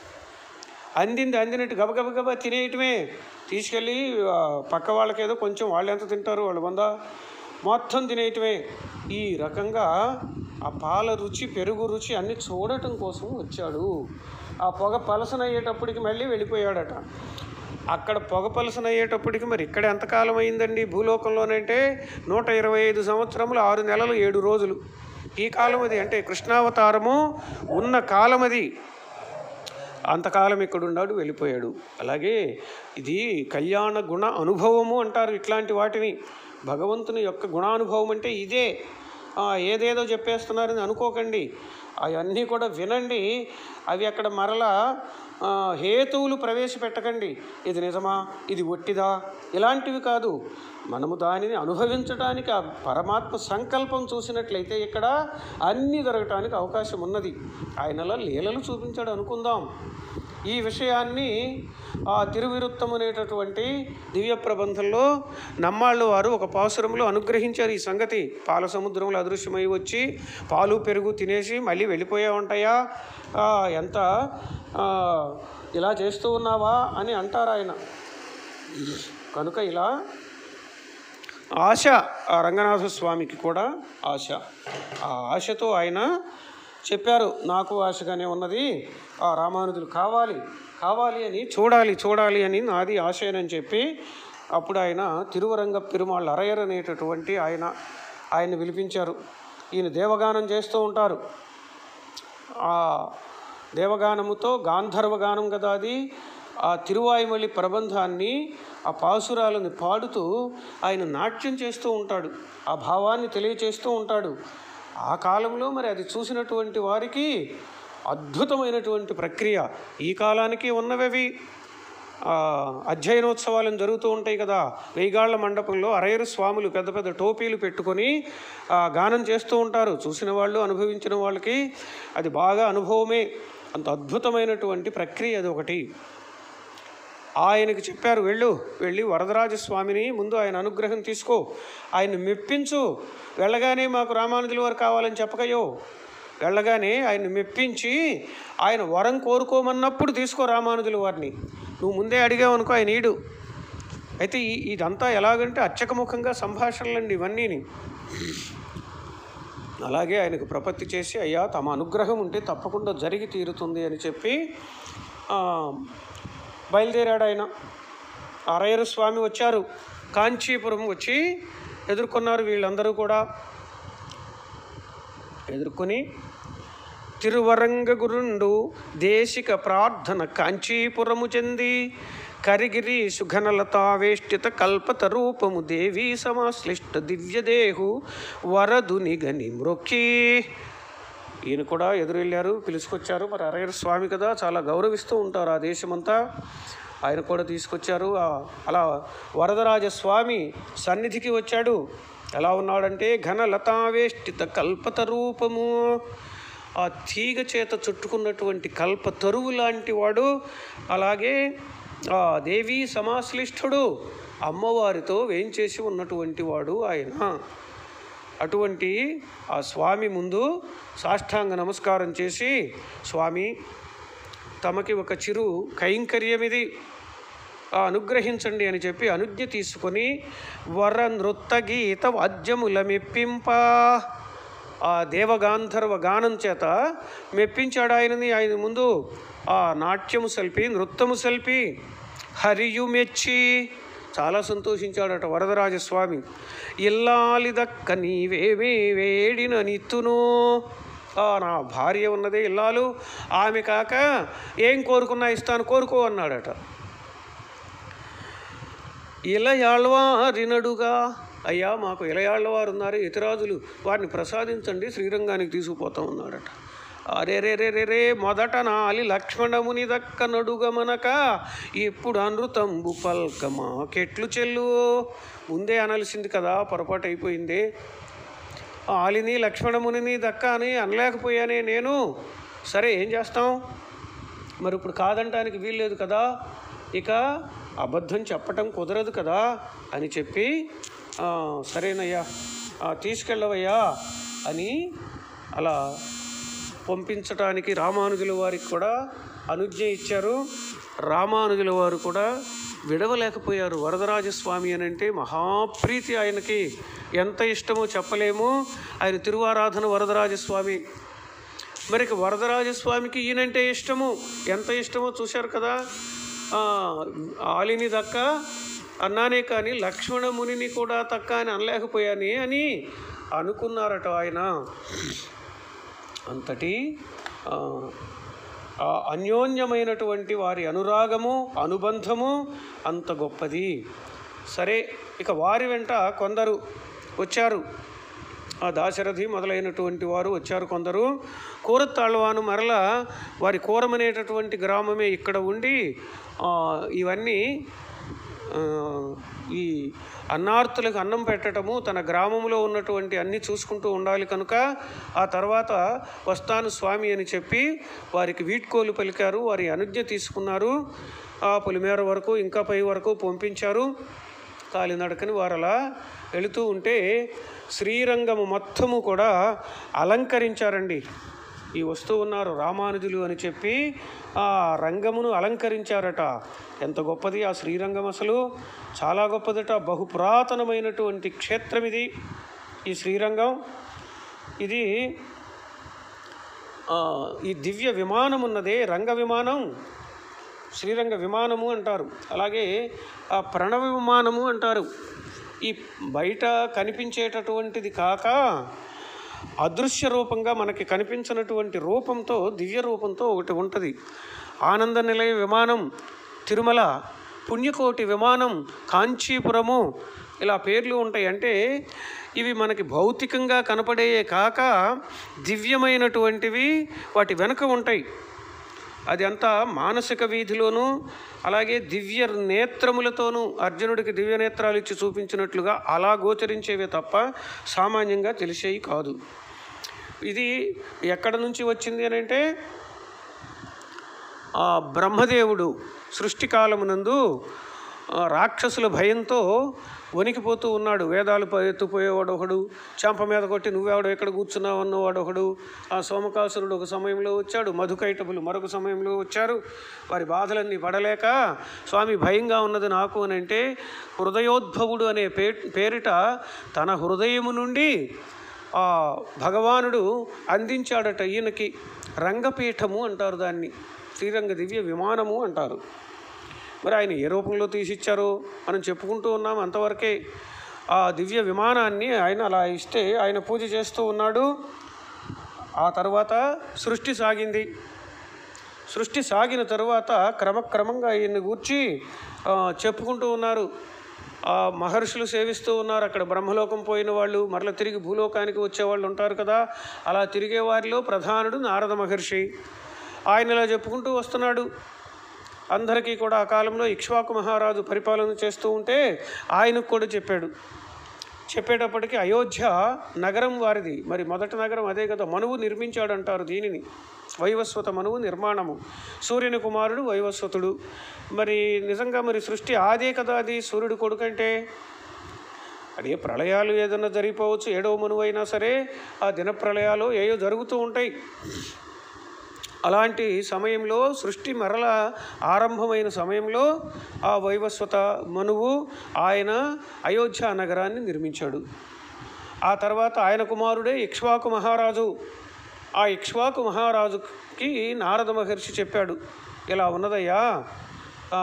అందింది అందినట్టు గబగబ గబ తినేయటమే తీసుకెళ్ళి ఆ, పక్క వాళ్ళకేదో కొంచెం వాళ్ళు ఎంత తింటారు వాళ్ళు వంద మొత్తం తినేయటమే ఈ రకంగా ఆ పాల రుచి పెరుగు రుచి అన్ని చూడటం కోసం వచ్చాడు ఆ పొగ పలసనయ్యేటప్పటికి మళ్ళీ వెళ్ళిపోయాడట అక్కడ పొగ పలసనయ్యేటప్పటికి మరి ఇక్కడ ఎంతకాలం అయిందండి భూలోకంలోనంటే నూట ఇరవై ఐదు సంవత్సరములు ఆరు నెలలు ఏడు రోజులు ఈ కాలం అది అంటే కృష్ణావతారము ఉన్న కాలం అది అంతకాలం ఇక్కడ ఉన్నాడు వెళ్ళిపోయాడు అలాగే ఇది కళ్యాణ గుణ అనుభవము అంటారు ఇట్లాంటి వాటిని భగవంతుని యొక్క గుణానుభవం అంటే ఇదే ఆ, ఏదేదో చెప్పేస్తున్నారని అనుకోకండి అవన్నీ కూడా వినండి అవి అక్కడ మరలా ఆ, హేతువులు ప్రవేశపెట్టకండి ఇది నిజమా ఇది ఒట్టిదా ఇలాంటివి కాదు మనము దానిని అనుభవించడానికి ఆ పరమాత్మ సంకల్పం చూసినట్లయితే ఇక్కడ అన్నీ దొరకటానికి అవకాశం ఉన్నది ఆయనలా లీలలు చూపించాడు అనుకుందాం ఈ విషయాన్ని ఆ తిరువిరుత్తం అనేటటువంటి దివ్య ప్రబంధంలో నమ్మాళ్ళు వారు ఒక పాసురంలో అనుగ్రహించారు ఈ సంగతి పాల సముద్రంలో అదృశ్యమై వచ్చి పాలు పెరుగు తినేసి మళ్ళీ వెళ్ళిపోయా ఉంటాయా ఆ, ఎంత ఆ, ఇలా చేస్తూ ఉన్నావా అని అంటారు ఆయన కనుక ఇలా ఆశ ఆ రంగనాథ స్వామికి కూడా ఆశ ఆ ఆశతో ఆయన చెప్పారు నాకు ఆశగానే ఉన్నది ఆ రామానుజులు కావాలి కావాలి అని చూడాలి చూడాలి అని నాది ఆశయనని చెప్పి అప్పుడు ఆయన తిరువరంగ పెరుమాళ్ళ అరయర్ అనేటటువంటి ఆయన ఆయన పిలిపించారు ఈయన దేవగానం చేస్తూ ఉంటారు ఆ దేవగానముతో గాంధర్వగానం కదా అది ఆ తిరువాయుమలి ప్రబంధాన్ని ఆ పాసురాలను పాడుతూ ఆయన నాట్యం చేస్తూ ఉంటాడు ఆ భావాన్ని తెలియచేస్తూ ఉంటాడు ఆ కాలంలో మరి అది చూసినటువంటి వారికి అద్భుతమైనటువంటి ప్రక్రియ ఈ కాలానికి ఉన్నవి ఆ, అధ్యయనోత్సవాలు జరుగుతూ ఉంటాయి కదా వెయ్యిగాళ్ల మండపంలో అరయరు స్వాములు పెద్ద పెద్ద టోపీలు పెట్టుకొని ఆ, గానం చేస్తూ ఉంటారు చూసిన వాళ్ళు అనుభవించిన వాళ్ళకి అది బాగా అనుభవమే అంత అద్భుతమైనటువంటి ప్రక్రియ అది ఒకటి ఆయనకి చెప్పారు వెళ్ళు వెళ్ళి వరదరాజస్వామిని ముందు ఆయన అనుగ్రహం తీసుకో ఆయన మెప్పించు వెళ్ళగానే మాకు రామానుజుల వారు కావాలని చెప్పకయో వెళ్ళగానే ఆయన మెప్పించి ఆయన వరం కోరుకోమన్నప్పుడు తీసుకో రామానుజుల వారిని నువ్వు ముందే అడిగావు అనుకో ఆయన ఈడు అయితే ఈ ఇదంతా ఎలాగంటే అచ్చకముఖంగా సంభాషణలండి ఇవన్నీని అలాగే ఆయనకు ప్రపత్తి చేసి అయ్యా తమ అనుగ్రహం ఉంటే తప్పకుండా జరిగి తీరుతుంది అని చెప్పి ఆ, బయలుదేరాడు ఆయన అరయరు స్వామి వచ్చారు కాంచీపురం వచ్చి ఎదుర్కొన్నారు వీళ్ళందరూ కూడా ఎదుర్కొని తిరువరంగగురుండు దేశిక ప్రార్థన కాంచీపురము చెంది కరిగిరి సుఘనలతావేష్టిత కల్పత రూపము దేవీ సమాశ్లిష్ట దివ్యదేహు వరదుని గని మ్రొక్కి ఈయన కూడా ఎదురెళ్ళారు పిలుచుకొచ్చారు మరి అరయ్య స్వామి కదా చాలా గౌరవిస్తూ ఉంటారు ఆ దేశమంతా ఆయన కూడా తీసుకొచ్చారు ఆ- అలా వరదరాజ స్వామి సన్నిధికి వచ్చాడు ఎలా ఉన్నాడంటే ఘన లతావేష్టిత కల్పత రూపము ఆ తీగ చేత చుట్టుకున్నటువంటి కల్పతరువు లాంటి వాడు అలాగే ఆ దేవీ సమాశ్లిష్ఠుడు అమ్మవారితో వేంచేసి ఉన్నటువంటి వాడు ఆయన అటువంటి ఆ స్వామి ముందు సాష్టాంగ నమస్కారం చేసి స్వామి తమకి ఒక చిరు కైంకర్యం ఇది ఆ అనుగ్రహించండి అని చెప్పి అనుజ్ఞ తీసుకొని వర నృత్త గీత వాద్యముల మెప్పింప ఆ దేవగాంధర్వ గానం చేత మెప్పించాడు ఆయనని ఆయన ముందు ఆ నాట్యము సల్పి నృత్యము సల్పి హరియు మెచ్చి చాలా సంతోషించాడట వరదరాజస్వామి ఇల్లాలి దక్క నీవేమే వేడిన నిత్తును ఆ, నా భార్య ఉన్నదే ఇల్లాలు ఆమె కాక ఏం కోరుకున్నా ఇస్తాను కోరుకో అన్నాడట ఇలయాళ్వారినడుగా అయ్యా మాకు ఇలయాళ్ళవారు ఉన్నారు ఇతరాజులు వారిని ప్రసాదించండి శ్రీరంగానికి తీసుకుపోతా ఉన్నాడట అరే రే రే రే రే మొదట నాలి లక్ష్మణముని దక్క నడుగమనక ఇప్పుడు అనృతంబు పల్కమా కెట్లు చెల్లు ముందే అనాల్సింది కదా పొరపాటు అయిపోయింది ఆలిని లక్ష్మణమునిని దక్క అని అనలేకపోయానే నేను సరే ఏం చేస్తాం మరి ఇప్పుడు కాదంటానికి వీల్లేదు కదా ఇక అబద్ధం చెప్పటం కుదరదు కదా అని చెప్పి "ఆ, సరేనయ్యా ఆ, తీసుకెళ్ళవయ్యా అని అలా పంపించటానికి రామానుజుల వారికి కూడా అనుజ్ఞ ఇచ్చారు రామానుజుల వారు కూడా విడవలేకపోయారు వరదరాజస్వామి అని అంటే మహాప్రీతి ఆయనకి ఎంత ఇష్టమో చెప్పలేము ఆయన తిరువారాధన వరదరాజస్వామి మరి ఇక వరదరాజస్వామికి ఈయనంటే ఇష్టము ఎంత ఇష్టమో చూశారు కదా ఆ, ఆలిని దక్క అన్నానే కానీ లక్ష్మణ మునిని కూడా తక్క అని అనలేకపోయాని అని అనుకున్నారట ఆయన అంతటి ఆ, ఆ అన్యోన్యమైనటువంటి వారి అనురాగము అనుబంధము అంత గొప్పది సరే ఇక వారి వెంట కొందరు వచ్చారు ఆ దాశరథి మొదలైనటువంటి వారు వచ్చారు కొందరు కూరతాళ్వాను మరల వారి కూరమనేటటువంటి గ్రామమే ఇక్కడ ఉండి ఆ, ఇవన్నీ ఆ, ఈ అన్నార్తులకు అన్నం పెట్టడము తన గ్రామంలో ఉన్నటువంటి అన్ని చూసుకుంటూ ఉండాలి కనుక ఆ తర్వాత వస్తాను స్వామి అని చెప్పి వారికి వీడ్కోలు పలికారు వారి అనుజ్ఞ తీసుకున్నారు ఆ పొలిమేర వరకు ఇంకా పై వరకు పంపించారు కాలినడకని వారు అలా వెళుతూ ఉంటే శ్రీరంగము మొత్తము కూడా అలంకరించారండి ఈ వస్తూ ఉన్నారు రామానుజులు అని చెప్పి ఆ రంగమును అలంకరించారట ఎంత గొప్పది ఆ శ్రీరంగం అసలు చాలా గొప్పదట బహు పురాతనమైనటువంటి క్షేత్రం ఇది ఈ శ్రీరంగం ఇది ఆ, ఈ దివ్య విమానం ఉన్నదే రంగ విమానం శ్రీరంగ విమానము అంటారు అలాగే ఆ ప్రణవ విమానము అంటారు ఈ బయట కనిపించేటటువంటిది కాక అదృశ్య రూపంగా మనకి కనిపించినటువంటి రూపంతో దివ్య రూపంతో ఒకటి ఉంటుంది ఆనంద నిలయ విమానం తిరుమల పుణ్యకోటి విమానం కాంచీపురము ఇలా పేర్లు ఉంటాయి అంటే ఇవి మనకి భౌతికంగా కనపడేయే కాక దివ్యమైనటువంటివి వాటి వెనుక ఉంటాయి అది అంతా మానసిక వీధిలోనూ అలాగే దివ్య నేత్రములతోనూ అర్జునుడికి దివ్య నేత్రాలు ఇచ్చి చూపించినట్లుగా అలా గోచరించేవే తప్ప సామాన్యంగా తెలిసేవి కాదు ఇది ఎక్కడ నుంచి వచ్చింది అని అంటే ఆ బ్రహ్మదేవుడు సృష్టికాలమునందు ఆ, రాక్షసుల భయంతో వణికిపోతూ ఉన్నాడు వేదాలు ప- ఎత్తుపోయేవాడు ఒకడు చెంప మీద కొట్టి నువ్వెవడు ఎక్కడ కూర్చున్నావు అన్నవాడు ఒకడు ఆ సోమకాసురుడు ఒక సమయంలో వచ్చాడు మధుకైటపులు మరొక సమయంలో వచ్చారు వారి బాధలన్నీ పడలేక స్వామి భయంగా ఉన్నది నాకు అని అంటే హృదయోద్భవుడు అనే పే పేరిట తన హృదయము నుండి ఆ భగవానుడు అందించాడట ఈయనకి రంగపీఠము అంటారు దాన్ని శ్రీరంగ దివ్య విమానము అంటారు మరి ఆయన ఏ రూపంలో తీసిచ్చారో మనం చెప్పుకుంటూ ఉన్నాం అంతవరకే ఆ దివ్య విమానాన్ని ఆయన అలా ఇస్తే ఆయన పూజ చేస్తూ ఉన్నాడు ఆ తర్వాత సృష్టి సాగింది సృష్టి సాగిన తరువాత క్రమక్రమంగా ఈయన్ని గూర్చి ఆ, చెప్పుకుంటూ ఉన్నారు ఆ మహర్షులు సేవిస్తూ ఉన్నారు అక్కడ బ్రహ్మలోకం పోయిన వాళ్ళు మరల తిరిగి భూలోకానికి వచ్చేవాళ్ళు ఉంటారు కదా అలా తిరిగే వారిలో ప్రధానుడు నారద మహర్షి ఆయన ఇలా చెప్పుకుంటూ వస్తున్నాడు అందరికీ కూడా ఆ కాలంలో ఇక్ష్వాకు మహారాజు పరిపాలన చేస్తూ ఉంటే ఆయనకు కూడా చెప్పాడు చెప్పేటప్పటికి అయోధ్య నగరం వారిది మరి మొదటి నగరం అదే కదా మనువు నిర్మించాడంటారు దీనిని వైవస్వత మనువు నిర్మాణము సూర్యుని కుమారుడు వైవస్వతుడు మరి నిజంగా మరి సృష్టి ఆదే కదా అది సూర్యుడు కొడుకంటే అదే ప్రళయాలు ఏదైనా జరిగిపోవచ్చు ఏడవ మనువు అయినా సరే ఆ దిన ప్రళయాలు ఏయో జరుగుతూ ఉంటాయి అలాంటి సమయంలో సృష్టి మరల ఆరంభమైన సమయంలో ఆ వైవస్వత మనువు ఆయన అయోధ్య నగరాన్ని నిర్మించాడు ఆ తర్వాత ఆయన కుమారుడే ఇక్ష్వాకు మహారాజు ఆ ఇక్ష్వాకు మహారాజుకి నారద మహర్షి చెప్పాడు ఇలా ఉన్నదయ్యా ఆ,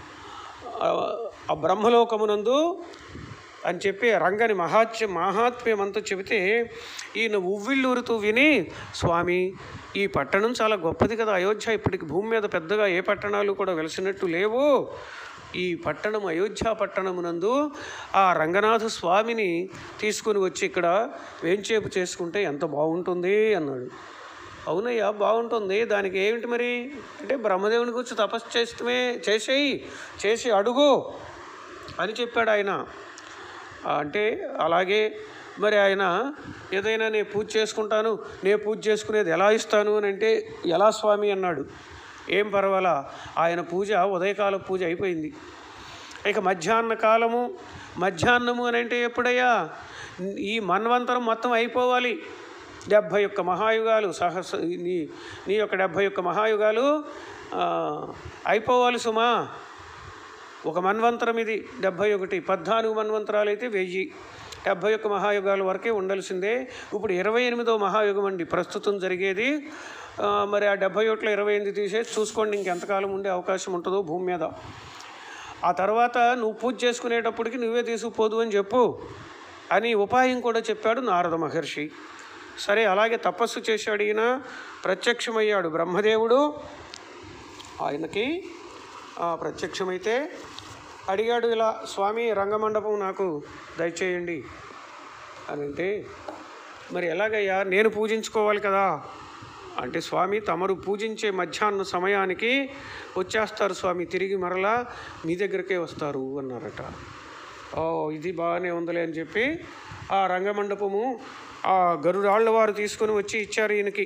ఆ బ్రహ్మలోకమునందు అని చెప్పి రంగని మహాత్య మహాత్మ్యం అంతా చెబితే ఈయన ఉవ్విళ్ళూరుతూ విని స్వామి ఈ పట్టణం చాలా గొప్పది కదా అయోధ్య ఇప్పటికి భూమి మీద పెద్దగా ఏ పట్టణాలు కూడా వెలిసినట్టు లేవు ఈ పట్టణం అయోధ్య పట్టణమునందు ఆ రంగనాథ స్వామిని తీసుకుని వచ్చి ఇక్కడ వేంచేపు చేసుకుంటే ఎంత బాగుంటుంది అన్నాడు అవునయ్యా బాగుంటుంది దానికి ఏమిటి మరి అంటే బ్రహ్మదేవుని గురించి తపస్సు చేస్తమే చేసేయి చేసి అడుగు అని చెప్పాడు ఆయన ఆ, అంటే అలాగే మరి ఆయన ఏదైనా నేను పూజ చేసుకుంటాను నేను పూజ చేసుకునేది ఎలా ఇస్తాను అని అంటే ఎలా స్వామి అన్నాడు ఏం పర్వాలా ఆయన పూజ ఉదయకాల పూజ అయిపోయింది ఇక మధ్యాహ్న కాలము మధ్యాహ్నము అని అంటే ఎప్పుడయ్యా ఈ మన్వంతరం మొత్తం అయిపోవాలి డెబ్భై ఒక్క మహాయుగాలు సహస్ర నీ నీ యొక్క డెబ్భై ఒక్క మహాయుగాలు ఆ, అయిపోవాలి సుమా ఒక మన్వంతరం ఇది డెబ్భై ఒకటి పద్నాలుగు మన్వంతరాలు అయితే వెయ్యి డెబ్భై ఒక్క మహాయుగాల వరకే ఉండాల్సిందే ఇప్పుడు ఇరవై ఎనిమిదో మహాయుగం అండి ప్రస్తుతం జరిగేది ఆ, మరి ఆ డెబ్భై ఒకటిలో ఇరవై ఎనిమిది తీసేసి చూసుకోండి ఇంకెంతకాలం ఉండే అవకాశం ఉంటుందో భూమి మీద ఆ తర్వాత నువ్వు పూజ చేసుకునేటప్పటికి నువ్వే తీసుకుపోదు అని చెప్పు అని ఉపాయం కూడా చెప్పాడు నారద మహర్షి సరే అలాగే తపస్సు చేశాడు ఈయన ప్రత్యక్షమయ్యాడు బ్రహ్మదేవుడు ఆయనకి ఆ, ప్రత్యక్షమైతే అడిగాడు ఇలా స్వామి రంగమండపం నాకు దయచేయండి అని అంటే మరి ఎలాగయ్యా నేను పూజించుకోవాలి కదా అంటే స్వామి తమరు పూజించే మధ్యాహ్న సమయానికి వచ్చేస్తారు స్వామి తిరిగి మరలా మీ దగ్గరకే వస్తారు అన్నారట ఓ ఇది బాగానే ఉందిలే అని చెప్పి ఆ రంగమండపము ఆ గరుడాళ్ళ వారు తీసుకొని వచ్చి ఇచ్చారు ఈయనకి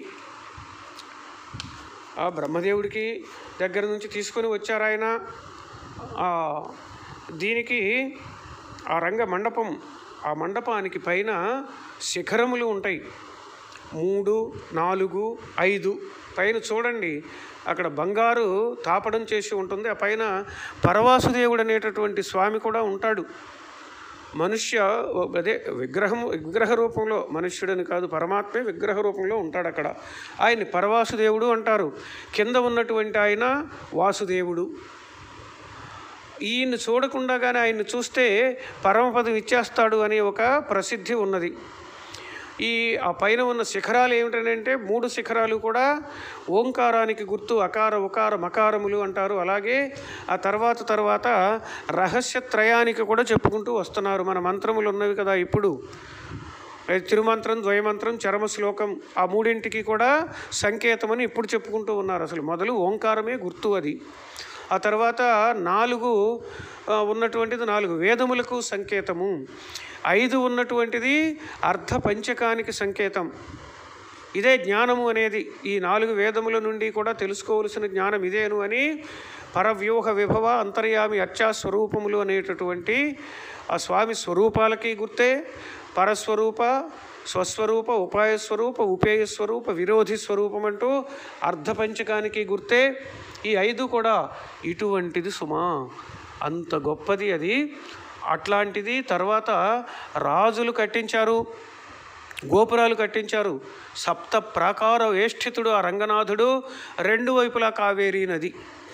ఆ బ్రహ్మదేవుడికి దగ్గర నుంచి తీసుకొని వచ్చారు ఆయన ఆ, దీనికి ఆ రంగ మండపం ఆ మండపానికి పైన శిఖరములు ఉంటాయి మూడు నాలుగు ఐదు పైన చూడండి అక్కడ బంగారు తాపడం చేసి ఉంటుంది ఆ పైన పరవాసుదేవుడు అనేటటువంటి స్వామి కూడా ఉంటాడు మనుష్య అదే విగ్రహము విగ్రహ రూపంలో మనుష్యుడని కాదు పరమాత్మే విగ్రహ రూపంలో ఉంటాడు అక్కడ ఆయన్ని పరవాసుదేవుడు అంటారు కింద ఉన్నటువంటి ఆయన వాసుదేవుడు ఈయన్ని చూడకుండానే ఆయన్ని చూస్తే పరమపదం ఇచ్చేస్తాడు అనే ఒక ప్రసిద్ధి ఉన్నది ఈ ఆ పైన ఉన్న శిఖరాలు ఏమిటంటే మూడు శిఖరాలు కూడా ఓంకారానికి గుర్తు అకార ఉకార మకారములు అంటారు అలాగే ఆ తర్వాత తర్వాత రహస్యత్రయానికి కూడా చెప్పుకుంటూ వస్తున్నారు మన మంత్రములు ఉన్నవి కదా ఇప్పుడు అది తిరుమంత్రం ద్వయమంత్రం చరమ శ్లోకం ఆ మూడింటికి కూడా సంకేతమని ఇప్పుడు చెప్పుకుంటూ ఉన్నారు అసలు మొదలు ఓంకారమే గుర్తు అది ఆ తర్వాత నాలుగు ఆ, ఉన్నటువంటిది నాలుగు వేదములకు సంకేతము ఐదు ఉన్నటువంటిది అర్ధ పంచకానికి సంకేతం ఇదే జ్ఞానము అనేది ఈ నాలుగు వేదముల నుండి కూడా తెలుసుకోవలసిన జ్ఞానం ఇదేను అని పరవ్యూహ విభవ అంతర్యామి అర్చా స్వరూపములు అనేటటువంటి ఆ స్వామి స్వరూపాలకి గుర్తే పరస్వరూప స్వస్వరూప ఉపాయ స్వరూప ఉపేయ స్వరూప విరోధి స్వరూపం అంటూ అర్ధపంచకానికి గుర్తే ఈ ఐదు కూడా ఇటువంటిది సుమా అంత గొప్పది అది అట్లాంటిది తర్వాత రాజులు కట్టించారు గోపురాలు కట్టించారు సప్త ప్రాకార వేష్ఠితుడు ఆ రంగనాథుడు రెండు వైపులా కావేరీ నది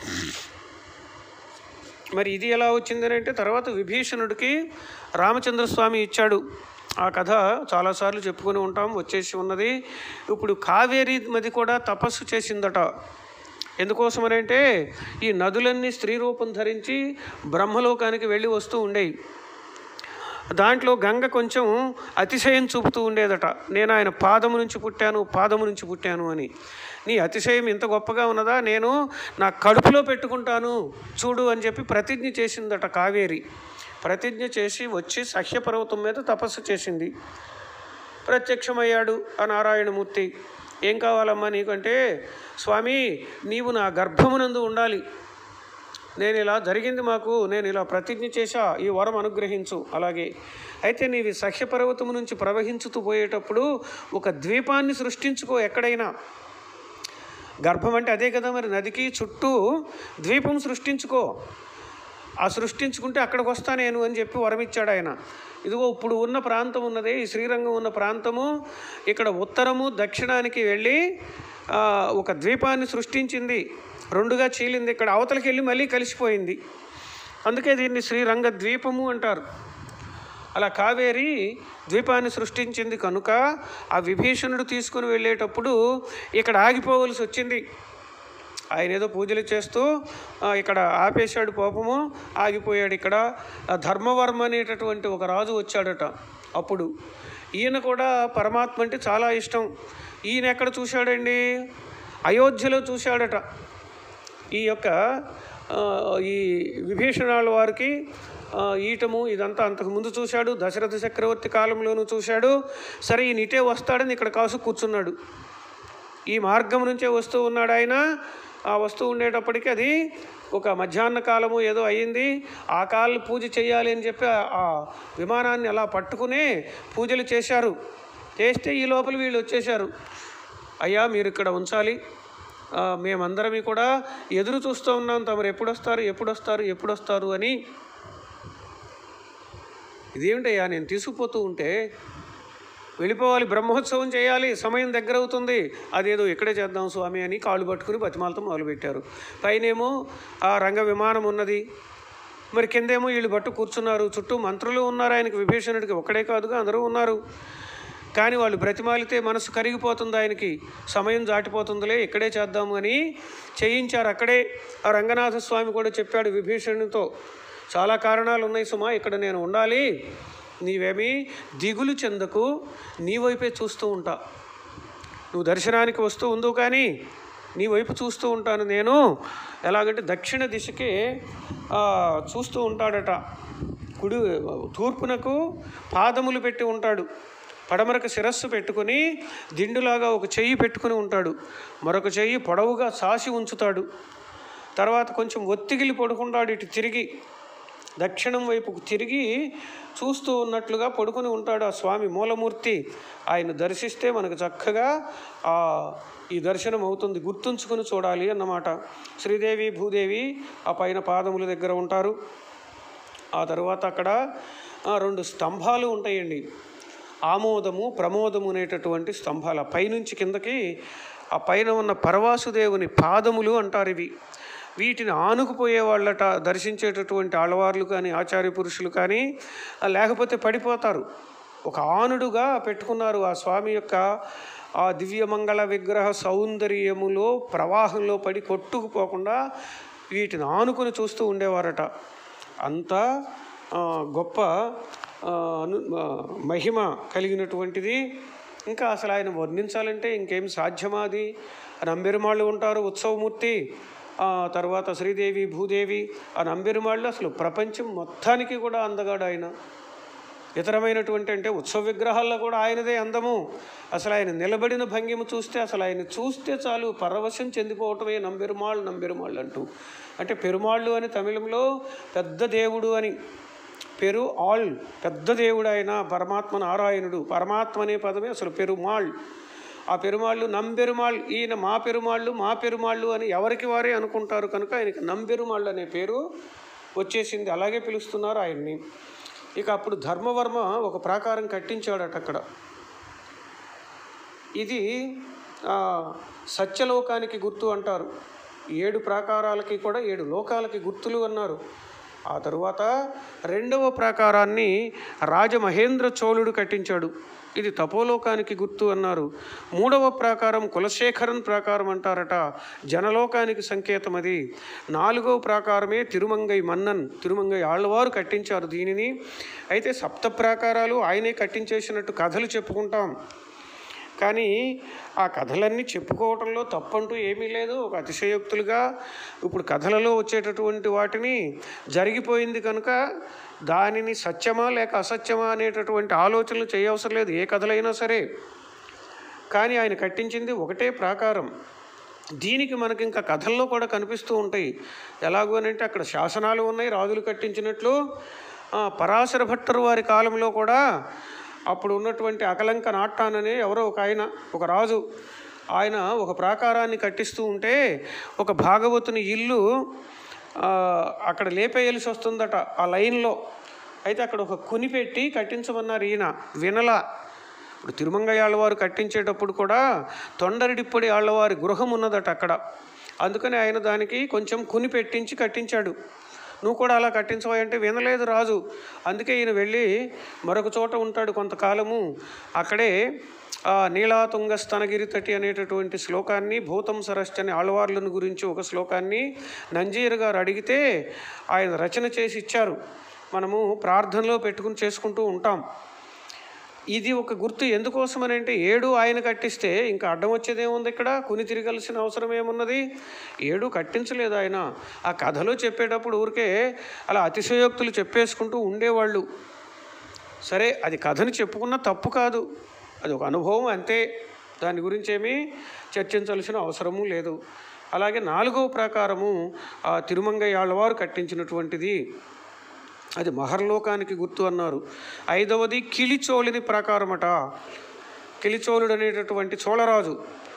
మరి ఇది ఎలా వచ్చిందని అంటే తర్వాత విభీషణుడికి రామచంద్రస్వామి ఇచ్చాడు ఆ కథ చాలాసార్లు చెప్పుకొని ఉంటాం వచ్చేసి ఉన్నది ఇప్పుడు కావేరీ నది కూడా తపస్సు చేసిందట ఎందుకోసమనంటే ఈ నదులన్నీ స్త్రీ రూపం ధరించి బ్రహ్మలోకానికి వెళ్ళి వస్తూ ఉండేవి దాంట్లో గంగ కొంచెం అతిశయం చూపుతూ ఉండేదట నేను ఆయన పాదము నుంచి పుట్టాను పాదము నుంచి పుట్టాను అని నీ అతిశయం ఇంత గొప్పగా ఉన్నదా నేను నా కడుపులో పెట్టుకుంటాను చూడు అని చెప్పి ప్రతిజ్ఞ చేసిందట కావేరి ప్రతిజ్ఞ చేసి వచ్చి సహ్యపర్వతం మీద తపస్సు చేసింది ప్రత్యక్షమయ్యాడు ఆ నారాయణమూర్తి ఏం కావాలమ్మా నీకంటే స్వామి నీవు నా గర్భమునందు ఉండాలి నేను ఇలా జరిగింది మాకు నేను ఇలా ప్రతిజ్ఞ చేశా ఈ వరం అనుగ్రహించు అలాగే అయితే నీవి సహ్యపర్వతము నుంచి ప్రవహించుతూ పోయేటప్పుడు ఒక ద్వీపాన్ని సృష్టించుకో ఎక్కడైనా గర్భం అంటే అదే కదా మరి నదికి చుట్టూ ద్వీపం సృష్టించుకో ఆ సృష్టించుకుంటే అక్కడికి వస్తా నేను అని చెప్పి వరమిచ్చాడు ఆయన ఇదిగో ఇప్పుడు ఉన్న ప్రాంతం ఉన్నదే ఈ శ్రీరంగం ఉన్న ప్రాంతము ఇక్కడ ఉత్తరము దక్షిణానికి వెళ్ళి ఆ, ఒక ద్వీపాన్ని సృష్టించింది రెండుగా చీలింది ఇక్కడ అవతలకి వెళ్ళి మళ్ళీ కలిసిపోయింది అందుకే దీన్ని శ్రీరంగ ద్వీపము అంటారు అలా కావేరి ద్వీపాన్ని సృష్టించింది కనుక ఆ విభీషణుడు తీసుకుని వెళ్ళేటప్పుడు ఇక్కడ ఆగిపోవలసి వచ్చింది ఆయన ఏదో పూజలు చేస్తూ ఆ, ఇక్కడ ఆపేశాడు పాపము ఆగిపోయాడు ఇక్కడ ఆ ధర్మవర్మ అనేటటువంటి ఒక రాజు వచ్చాడట అప్పుడు ఈయన కూడా పరమాత్మ అంటే చాలా ఇష్టం ఈయన ఎక్కడ చూశాడండి అయోధ్యలో చూశాడట ఈ యొక్క ఆ, ఈ విభీషణాల వారికి ఆ, ఈటము ఇదంతా అంతకు ముందు చూశాడు దశరథ చక్రవర్తి కాలంలోనూ చూశాడు సరే ఈయన ఇటే వస్తాడని ఇక్కడ కాసు కూర్చున్నాడు ఈ మార్గం నుంచే వస్తూ ఉన్నాడు ఆయన ఆ వస్తూ ఉండేటప్పటికి అది ఒక మధ్యాహ్న కాలము ఏదో అయ్యింది ఆ కాళ్ళు పూజ చేయాలి అని చెప్పి ఆ- ఆ విమానాన్ని అలా పట్టుకునే పూజలు చేశారు చేస్తే ఈ లోపల వీళ్ళు వచ్చేశారు అయ్యా మీరు ఇక్కడ ఉంచాలి ఆ, మేమందరం కూడా ఎదురు చూస్తూ ఉన్నాం తమరు ఎప్పుడు వస్తారు ఎప్పుడు వస్తారు ఎప్పుడు వస్తారు అని ఇదేమిటయ్యా నేను తీసుకుపోతూ ఉంటే వెళ్ళిపోవాలి బ్రహ్మోత్సవం చేయాలి సమయం దగ్గర అవుతుంది అదేదో ఇక్కడే చేద్దాం స్వామి అని కాళ్ళు పట్టుకుని బతిమాలతో మొదలుపెట్టారు పైనేమో ఆ రంగ విమానం ఉన్నది మరి కిందేమో వీళ్ళు పట్టు కూర్చున్నారు చుట్టూ మంత్రులు ఉన్నారు ఆయనకి విభీషణుడికి ఒక్కడే కాదుగా అందరూ ఉన్నారు కానీ వాళ్ళు బ్రతిమాలితే మనసు కరిగిపోతుంది ఆయనకి సమయం దాటిపోతుందిలే ఇక్కడే చేద్దాము అని చేయించారు అక్కడే ఆ రంగనాథ స్వామి కూడా చెప్పాడు విభీషణునితో చాలా కారణాలు ఉన్నాయి సుమా ఇక్కడ నేను ఉండాలి నీవేమీ దిగులు చెందకు నీ వైపే చూస్తూ ఉంటా నువ్వు దర్శనానికి వస్తూ ఉందో కానీ నీ వైపు చూస్తూ ఉంటాను నేను ఎలాగంటే దక్షిణ దిశకే ఆ, చూస్తూ ఉంటాడట కుడి తూర్పునకు పాదములు పెట్టి ఉంటాడు పడమరకు శిరస్సు పెట్టుకొని దిండులాగా ఒక చెయ్యి పెట్టుకుని ఉంటాడు మరొక చెయ్యి పొడవుగా సాసి ఉంచుతాడు తర్వాత కొంచెం ఒత్తిగిలి పడుకుంటాడు ఇటు తిరిగి దక్షిణం వైపుకు తిరిగి చూస్తూ ఉన్నట్లుగా పడుకుని ఉంటాడు ఆ స్వామి మూలమూర్తి ఆయన దర్శిస్తే మనకు చక్కగా ఆ ఈ దర్శనం అవుతుంది గుర్తుంచుకుని చూడాలి అన్నమాట శ్రీదేవి భూదేవి ఆ పైన పాదముల దగ్గర ఉంటారు ఆ తర్వాత అక్కడ ఆ, రెండు స్తంభాలు ఉంటాయండి ఆమోదము ప్రమోదము అనేటటువంటి స్తంభాలు ఆ పైనుంచి కిందకి ఆ పైన ఉన్న పరవాసుదేవుని పాదములు అంటారు ఇవి వీటిని ఆనుకుపోయే వాళ్ళట దర్శించేటటువంటి ఆడవార్లు కానీ ఆచార్య పురుషులు కానీ ఆ, లేకపోతే పడిపోతారు ఒక ఆనుడుగా పెట్టుకున్నారు ఆ స్వామి యొక్క ఆ దివ్యమంగళ విగ్రహ సౌందర్యములో ప్రవాహంలో పడి కొట్టుకుపోకుండా వీటిని ఆనుకుని చూస్తూ ఉండేవారట అంత ఆ, గొప్ప ఆ, అను ఆ, మహిమ కలిగినటువంటిది ఇంకా అసలు ఆయన వర్ణించాలంటే ఇంకేం సాధ్యమా అది నంబెరుమాళ్ళు ఉంటారు ఉత్సవమూర్తి ఆ తర్వాత శ్రీదేవి భూదేవి ఆ నంబెరుమాళ్ళు అసలు ప్రపంచం మొత్తానికి కూడా అందగాడు ఆయన ఇతరమైనటువంటి అంటే ఉత్సవ విగ్రహాల్లో కూడా ఆయనదే అందము అసలు ఆయన నిలబడిన భంగిమ చూస్తే అసలు ఆయన చూస్తే చాలు పరవశం చెందిపోవటమే నంబెరుమాళ్ళు నంబెరుమాళ్ళు అంటూ అంటే పెరుమాళ్ళు అని తమిళంలో పెద్ద దేవుడు అని పెరు ఆల్ పెద్ద దేవుడు ఆయన పరమాత్మ నారాయణుడు పరమాత్మ అనే పదమే అసలు పెరుమాళ్ ఆ పెరుమాళ్ళు నంబెరుమాళ్ ఈయన మా పెరుమాళ్ళు మా పెరుమాళ్ళు అని ఎవరికి వారే అనుకుంటారు కనుక ఆయనకి నంబెరుమాళ్ళు అనే పేరు వచ్చేసింది అలాగే పిలుస్తున్నారు ఆయన్ని ఇక అప్పుడు ధర్మవర్మ ఒక ప్రాకారం కట్టించాడట అక్కడ ఇది ఆ, సత్యలోకానికి గుర్తు అంటారు ఏడు ప్రాకారాలకి కూడా ఏడు లోకాలకి గుర్తులు అన్నారు ఆ తరువాత రెండవ ప్రాకారాన్ని రాజమహేంద్ర చోళుడు కట్టించాడు ఇది తపోలోకానికి గుర్తు అన్నారు మూడవ ప్రాకారం కులశేఖరన్ ప్రాకారం అంటారట జనలోకానికి సంకేతం అది నాలుగవ ప్రాకారమే తిరుమంగై మన్నన్ తిరుమంగై ఆళ్ళవారు కట్టించారు దీనిని అయితే సప్త ప్రాకారాలు ఆయనే కట్టించేసినట్టు కథలు చెప్పుకుంటాం కానీ ఆ కథలన్నీ చెప్పుకోవటంలో తప్పంటూ ఏమీ లేదు ఒక అతిశయోక్తులుగా ఇప్పుడు కథలలో వచ్చేటటువంటి వాటిని జరిగిపోయింది కనుక దానిని సత్యమా లేక అసత్యమా అనేటటువంటి ఆలోచనలు చేయవసరం లేదు ఏ కథలైనా సరే కానీ ఆయన కట్టించింది ఒకటే ప్రాకారం దీనికి మనకి ఇంకా కథల్లో కూడా కనిపిస్తూ ఉంటాయి ఎలాగూ అని అంటే అక్కడ శాసనాలు ఉన్నాయి రాజులు కట్టించినట్లు ఆ, పరాశర భట్టరు వారి కాలంలో కూడా అప్పుడు ఉన్నటువంటి అకలంక నాట్టాననే ఎవరో ఒక ఆయన ఒక రాజు ఆయన ఒక ప్రాకారాన్ని కట్టిస్తూ ఉంటే ఒక భాగవతుని ఇల్లు ఆ, అక్కడ లేపేయాల్సి వస్తుందట ఆ లైన్లో అయితే అక్కడ ఒక కుని పెట్టి కట్టించమన్నారు ఈయన వినల ఇప్పుడు తిరుమంగయ్య ఆళ్ళవారు కట్టించేటప్పుడు కూడా తొండరిడిప్పటి ఆళ్ళవారి గృహం ఉన్నదట అక్కడ అందుకని ఆయన దానికి కొంచెం కుని పెట్టించి కట్టించాడు నువ్వు కూడా అలా కట్టించవా అంటే వినలేదు రాజు అందుకే ఈయన వెళ్ళి మరొక చోట ఉంటాడు కొంతకాలము అక్కడే ఆ నీలాతుంగ స్తనగిరి తటి అనేటటువంటి శ్లోకాన్ని భూతం సరస్టి అనే ఆళ్వార్లను గురించి ఒక శ్లోకాన్ని నంజీర్ గారు అడిగితే ఆయన రచన చేసి ఇచ్చారు మనము ప్రార్థనలో పెట్టుకుని చేసుకుంటూ ఉంటాం ఇది ఒక గుర్తు ఎందుకోసమని అంటే ఏడు ఆయన కట్టిస్తే ఇంకా అడ్డం వచ్చేదేముంది ఇక్కడ కుని తిరగాల్సిన అవసరం ఏమున్నది ఏడు కట్టించలేదు ఆయన ఆ కథలో చెప్పేటప్పుడు ఊరికే అలా అతిశయోక్తులు చెప్పేసుకుంటూ ఉండేవాళ్ళు సరే అది కథని చెప్పుకున్న తప్పు కాదు అది ఒక అనుభవం అంతే దాని గురించి ఏమీ చర్చించాల్సిన అవసరము లేదు అలాగే నాలుగవ ప్రకారము ఆ తిరుమంగయ్యాళ్ళవారు కట్టించినటువంటిది అది మహర్లోకానికి గుర్తు అన్నారు ఐదవది కిలిచోళిని ప్రకారమట కిలిచోళుడు అనేటటువంటి చోళరాజు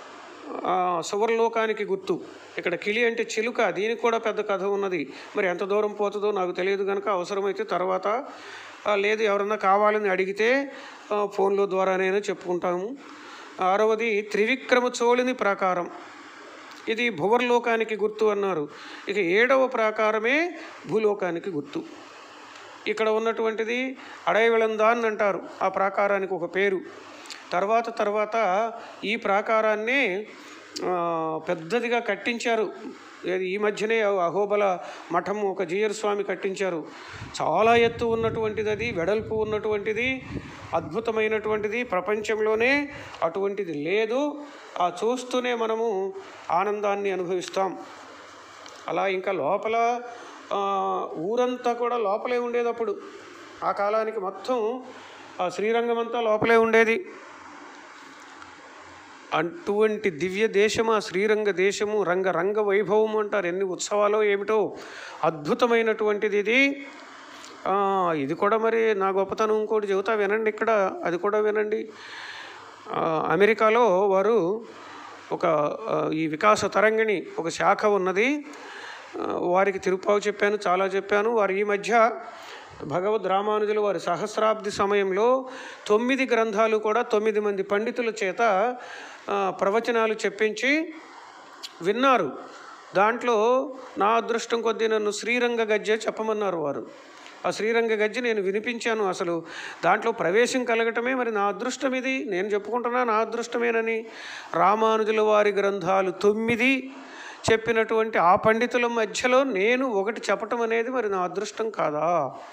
ఆ, సువర్లోకానికి గుర్తు ఇక్కడ కిలి అంటే చిలుక దీనికి కూడా పెద్ద కథ ఉన్నది మరి ఎంత దూరం పోతుందో నాకు తెలియదు కనుక అవసరమైతే తర్వాత ఆ, లేదు ఎవరన్నా కావాలని అడిగితే ఆ, ఫోన్లో ద్వారానైనా చెప్పుకుంటాము ఆరవది త్రివిక్రమ చోళిని ప్రాకారం ఇది భువర్లోకానికి గుర్తు అన్నారు ఇక ఏడవ ప్రాకారమే భూలోకానికి గుర్తు ఇక్కడ ఉన్నటువంటిది అడైవెళందాన్ అంటారు ఆ ప్రాకారానికి ఒక పేరు తర్వాత తర్వాత ఈ ప్రాకారాన్నే ఆ, పెద్దదిగా కట్టించారు ఏది ఈ మధ్యనే అహోబల మఠం ఒక జీయర్ స్వామి కట్టించారు చాలా ఎత్తు ఉన్నటువంటిది అది వెడల్పు ఉన్నటువంటిది అద్భుతమైనటువంటిది ప్రపంచంలోనే అటువంటిది లేదు ఆ చూస్తూనే మనము ఆనందాన్ని అనుభవిస్తాం అలా ఇంకా లోపల ఆ, ఊరంతా కూడా లోపలే ఉండేది అప్పుడు ఆ కాలానికి మొత్తం ఆ శ్రీరంగం అంతా లోపలే ఉండేది అటువంటి దివ్య దేశము ఆ శ్రీరంగ దేశము రంగ రంగ వైభవం అంటారు ఎన్ని ఉత్సవాలు ఏమిటో అద్భుతమైనటువంటిది ఇది ఆ, ఇది కూడా మరి నా గొప్పతనం ఇంకోటి చెబుతా వినండి ఇక్కడ అది కూడా వినండి ఆ, అమెరికాలో వారు ఒక ఆ, ఈ వికాస తరంగిణి ఒక శాఖ ఉన్నది ఆ, వారికి తిరుపావు చెప్పాను చాలా చెప్పాను వారు ఈ మధ్య భగవద్ రామానుజులు వారి సహస్రాబ్ది సమయంలో తొమ్మిది గ్రంథాలు కూడా తొమ్మిది మంది పండితుల చేత ఆ, ప్రవచనాలు చెప్పించి విన్నారు దాంట్లో నా అదృష్టం కొద్దీ నన్ను శ్రీరంగ గజ్జె చెప్పమన్నారు వారు ఆ శ్రీరంగ గజ్జి నేను వినిపించాను అసలు దాంట్లో ప్రవేశం కలగటమే మరి నా అదృష్టం ఇది నేను చెప్పుకుంటున్నా నా అదృష్టమేనని రామానుజుల వారి గ్రంథాలు తొమ్మిది చెప్పినటువంటి ఆ పండితుల మధ్యలో నేను ఒకటి చెప్పటం అనేది మరి నా అదృష్టం కాదా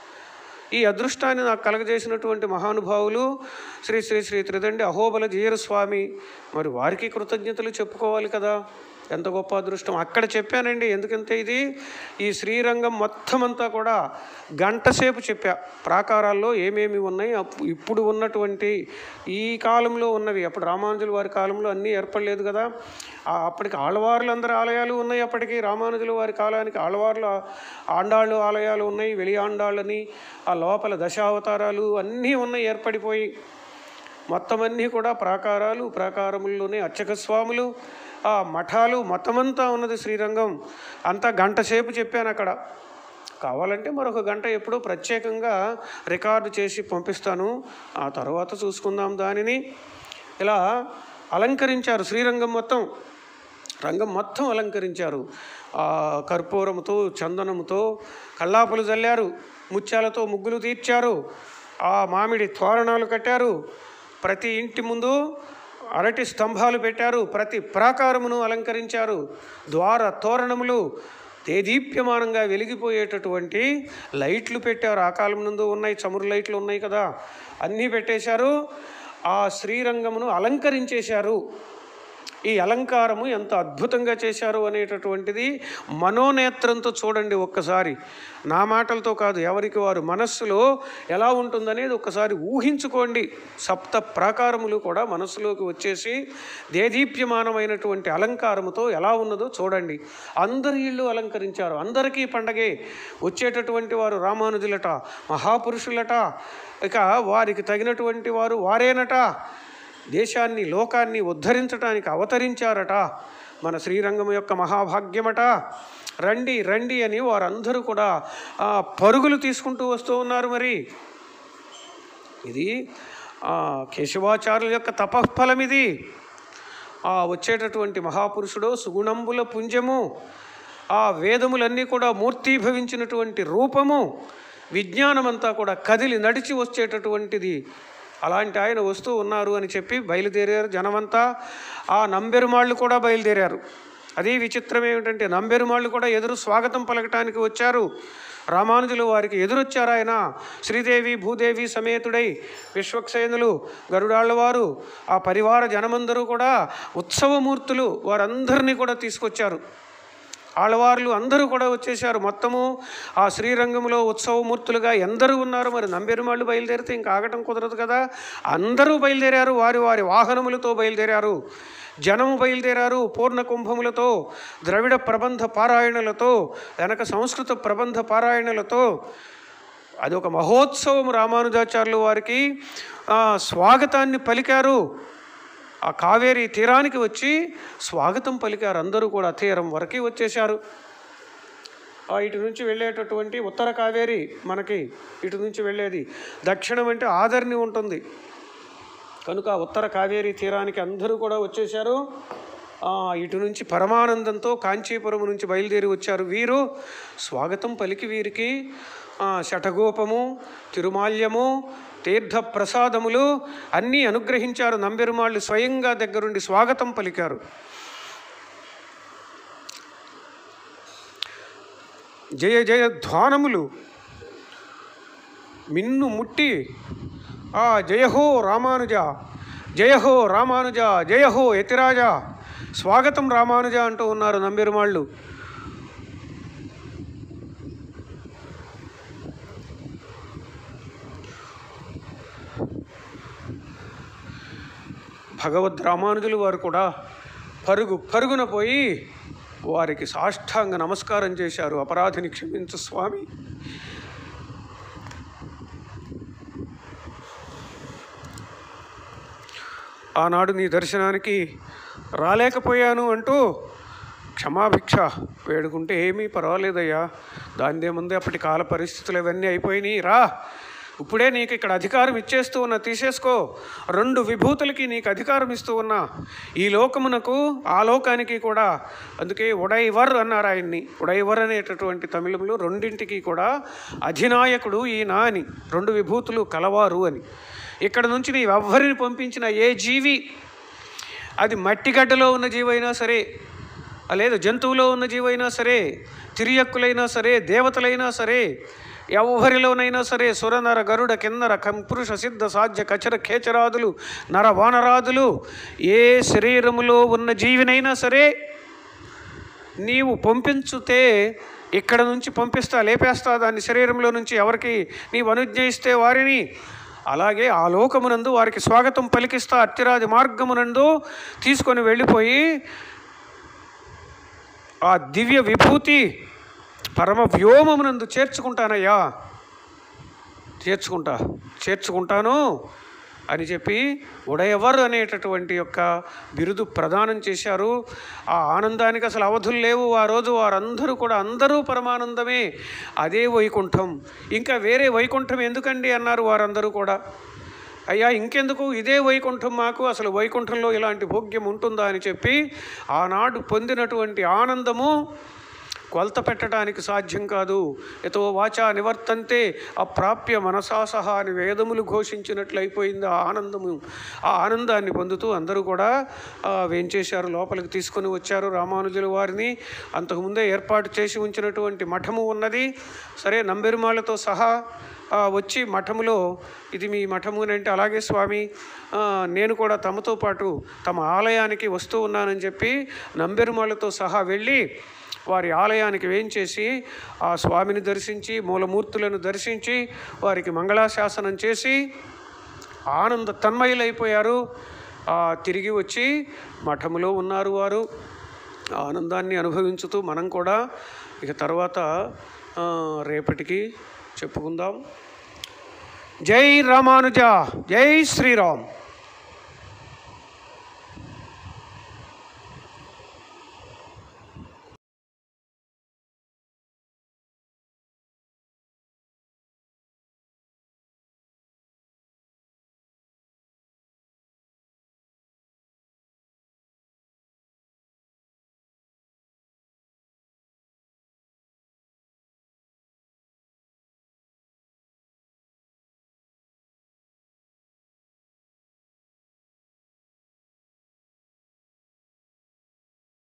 ఈ అదృష్టాన్ని నాకు కలగజేసినటువంటి మహానుభావులు శ్రీ శ్రీ శ్రీ త్రిదండి అహోబల జీయర స్వామి మరి వారికి కృతజ్ఞతలు చెప్పుకోవాలి కదా ఎంత గొప్ప అదృష్టం అక్కడ చెప్పానండి ఎందుకంటే ఇది ఈ శ్రీరంగం మొత్తం అంతా కూడా గంట సేపు చెప్పా ప్రాకారాల్లో ఏమేమి ఉన్నాయి అప్పు- ఇప్పుడు ఉన్నటువంటి ఈ కాలంలో ఉన్నవి అప్పుడు రామానుజుల వారి కాలంలో అన్నీ ఏర్పడలేదు కదా ఆ అప్పటికి ఆళ్వార్లందరి ఆలయాలు ఉన్నాయి అప్పటికి రామానుజుల వారి కాలానికి ఆళ్వార్ల ఆండాళ్ళు ఆలయాలు ఉన్నాయి వెలి ఆండాళ్ళని ఆ లోపల దశావతారాలు అన్నీ ఉన్నాయి ఏర్పడిపోయి మొత్తం అన్నీ కూడా ప్రాకారాలు ప్రాకారముల్లోనే అర్చక స్వాములు ఆ మఠాలు మొత్తమంతా ఉన్నది శ్రీరంగం అంతా గంట సేపు చెప్పాను అక్కడ కావాలంటే మరొక గంట ఎప్పుడో ప్రత్యేకంగా రికార్డు చేసి పంపిస్తాను ఆ తర్వాత చూసుకుందాం దానిని ఇలా అలంకరించారు శ్రీరంగం మొత్తం రంగం మొత్తం అలంకరించారు ఆ కర్పూరముతో చందనముతో కల్లాపులు జల్లారు ముత్యాలతో ముగ్గులు తీర్చారు ఆ మామిడి తోరణాలు కట్టారు ప్రతి ఇంటి ముందు అరటి స్తంభాలు పెట్టారు ప్రతి ప్రాకారమును అలంకరించారు ద్వార తోరణములు దేదీప్యమానంగా వెలిగిపోయేటటువంటి లైట్లు పెట్టారు ఆ కాలం నందు ఉన్నాయి చమురు లైట్లు ఉన్నాయి కదా అన్నీ పెట్టేశారు ఆ శ్రీరంగమును అలంకరించేశారు ఈ అలంకారము ఎంత అద్భుతంగా చేశారు అనేటటువంటిది మనోనేత్రంతో చూడండి ఒక్కసారి నా మాటలతో కాదు ఎవరికి వారు మనస్సులో ఎలా ఉంటుందనేది ఒక్కసారి ఊహించుకోండి సప్త ప్రాకారములు కూడా మనస్సులోకి వచ్చేసి దేదీప్యమానమైనటువంటి అలంకారముతో ఎలా ఉన్నదో చూడండి అందరి ఇళ్ళు అలంకరించారు అందరికీ పండగే వచ్చేటటువంటి వారు రామానుజులట మహాపురుషులట ఇక వారికి తగినటువంటి వారు వారేనట దేశాన్ని లోకాన్ని ఉద్ధరించడానికి అవతరించారట మన శ్రీరంగం యొక్క మహాభాగ్యమట రండి రండి అని వారందరూ కూడా ఆ, పరుగులు తీసుకుంటూ వస్తూ ఉన్నారు మరి ఇది ఆ, కేశవాచార్యుల యొక్క తపఃఫలం ఇది ఆ వచ్చేటటువంటి మహాపురుషుడు సుగుణంబుల పుంజము ఆ వేదములన్నీ కూడా మూర్తీభవించినటువంటి రూపము విజ్ఞానమంతా కూడా కదిలి నడిచి వచ్చేటటువంటిది అలాంటి ఆయన వస్తూ ఉన్నారు అని చెప్పి బయలుదేరారు జనమంతా ఆ నంబెరుమాళ్ళు కూడా బయలుదేరారు అదే విచిత్రం ఏమిటంటే నంబెరుమాళ్ళు కూడా ఎదురు స్వాగతం పలకటానికి వచ్చారు రామానుజులు వారికి ఎదురొచ్చారు ఆయన శ్రీదేవి భూదేవి సమేతుడై విశ్వక్సేనులు గరుడాళ్ళవారు ఆ పరివార జనమందరూ కూడా ఉత్సవమూర్తులు వారందరినీ కూడా తీసుకొచ్చారు ఆళ్ళవార్లు అందరూ కూడా వచ్చేసారు మొత్తము ఆ శ్రీరంగంలో ఉత్సవమూర్తులుగా ఎందరూ ఉన్నారు మరి నంబెరుమాళ్ళు బయలుదేరితే ఇంకా ఆగటం కుదరదు కదా అందరూ బయలుదేరారు వారి వారి వాహనములతో బయలుదేరారు జనము బయలుదేరారు పూర్ణ కుంభములతో ద్రవిడ ప్రబంధ పారాయణలతో వెనక సంస్కృత ప్రబంధ పారాయణలతో అది ఒక మహోత్సవం రామానుజాచార్యులు వారికి ఆ, స్వాగతాన్ని పలికారు ఆ కావేరీ తీరానికి వచ్చి స్వాగతం పలికారు అందరూ కూడా తీరం వరకు వచ్చేశారు ఆ ఇటు నుంచి వెళ్ళేటటువంటి ఉత్తర కావేరి మనకి ఇటు నుంచి వెళ్ళేది దక్షిణం అంటే ఆదర్ని ఉంటుంది కనుక ఉత్తర కావేరీ తీరానికి అందరూ కూడా వచ్చేశారు ఆ, ఇటు నుంచి పరమానందంతో కాంచీపురం నుంచి బయలుదేరి వచ్చారు వీరు స్వాగతం పలికి వీరికి ఆ, శఠగోపము తిరుమాల్యము తీర్థ ప్రసాదములు అన్నీ అనుగ్రహించారు నంబెరుమాళ్ళు స్వయంగా దగ్గరుండి స్వాగతం పలికారు జయ జయ ధ్వానములు మిన్ను ముట్టి ఆ జయహో రామానుజ జయహో రామానుజ జయహో యతిరాజ స్వాగతం రామానుజ అంటూ ఉన్నారు నంబెరుమాళ్ళు భగవద్ రామానుజులు వారు కూడా పరుగు పరుగున పోయి వారికి సాష్టాంగ నమస్కారం చేశారు అపరాధిని క్షమించు స్వామి ఆనాడు నీ దర్శనానికి రాలేకపోయాను అంటూ క్షమాభిక్ష వేడుకుంటే ఏమీ పర్వాలేదయ్యా దానిదేముంది అప్పటి కాల పరిస్థితులు ఇవన్నీ అయిపోయినాయి రా ఇప్పుడే నీకు ఇక్కడ అధికారం ఇచ్చేస్తూ ఉన్నా తీసేసుకో రెండు విభూతులకి నీకు అధికారం ఇస్తూ ఉన్నా ఈ లోకమునకు ఆ లోకానికి కూడా అందుకే ఉడైవర్ అన్నారు ఆయన్ని ఉడైవర్ అనేటటువంటి తమిళంలో రెండింటికి కూడా అధినాయకుడు ఈయన అని రెండు విభూతులు కలవారు అని ఇక్కడ నుంచి నీ ఎవ్వరిని పంపించిన ఏ జీవి అది మట్టిగడ్డలో ఉన్న జీవైనా సరే ఆ లేదు జంతువులో ఉన్న జీవైనా సరే తిరియక్కులైనా సరే దేవతలైనా సరే ఎవరిలోనైనా సరే సురనర గరుడ కిన్నర కంపురుష సిద్ధ సాధ్య కచర ఖేచరాదులు నర వానరాదులు ఏ శరీరములో ఉన్న జీవినైనా సరే నీవు పంపించుతే ఇక్కడ నుంచి పంపిస్తా లేపేస్తా దాన్ని శరీరంలో నుంచి ఎవరికి నీవు అనుజ్ఞ ఇస్తే వారిని అలాగే ఆ లోకమునందు వారికి స్వాగతం పలికిస్తా అత్తిరాది మార్గమునందు తీసుకొని వెళ్ళిపోయి ఆ దివ్య విభూతి పరమ వ్యోమమునందు చేర్చుకుంటానయ్యా చేర్చుకుంటా చేర్చుకుంటాను అని చెప్పి ఉడయవర్ అనేటటువంటి యొక్క బిరుదు ప్రదానం చేశారు ఆ ఆనందానికి అసలు అవధులు లేవు ఆ రోజు వారందరూ కూడా అందరూ పరమానందమే అదే వైకుంఠం ఇంకా వేరే వైకుంఠం ఎందుకండి అన్నారు వారందరూ కూడా అయ్యా ఇంకెందుకు ఇదే వైకుంఠం మాకు అసలు వైకుంఠంలో ఇలాంటి భోగ్యం ఉంటుందా అని చెప్పి ఆనాడు పొందినటువంటి ఆనందము కొలత పెట్టడానికి సాధ్యం కాదు ఎతో వాచా నివర్తంతే అప్రాప్య మనసా సహా అని వేదములు ఘోషించినట్లు అయిపోయింది ఆ ఆనందము ఆ ఆనందాన్ని పొందుతూ అందరూ కూడా ఆ, వేంచేశారు లోపలికి తీసుకొని వచ్చారు రామానుజుల వారిని అంతకుముందే ఏర్పాటు చేసి ఉంచినటువంటి మఠము ఉన్నది సరే నంబెరుమాలతో సహా ఆ, వచ్చి మఠములో ఇది మీ మఠము అని అంటే అలాగే స్వామి ఆ, నేను కూడా తమతో పాటు తమ ఆలయానికి వస్తూ ఉన్నానని చెప్పి నంబెరుమాలతో సహా వెళ్ళి వారి ఆలయానికి వేయించేసి ఆ స్వామిని దర్శించి మూలమూర్తులను దర్శించి వారికి మంగళాశాసనం చేసి ఆనంద తన్మయులైపోయారు ఆ, తిరిగి వచ్చి మఠములో ఉన్నారు వారు ఆ ఆనందాన్ని అనుభవించుతూ మనం కూడా ఇక తర్వాత ఆ, రేపటికి చెప్పుకుందాం జై రామానుజ జై శ్రీరామ్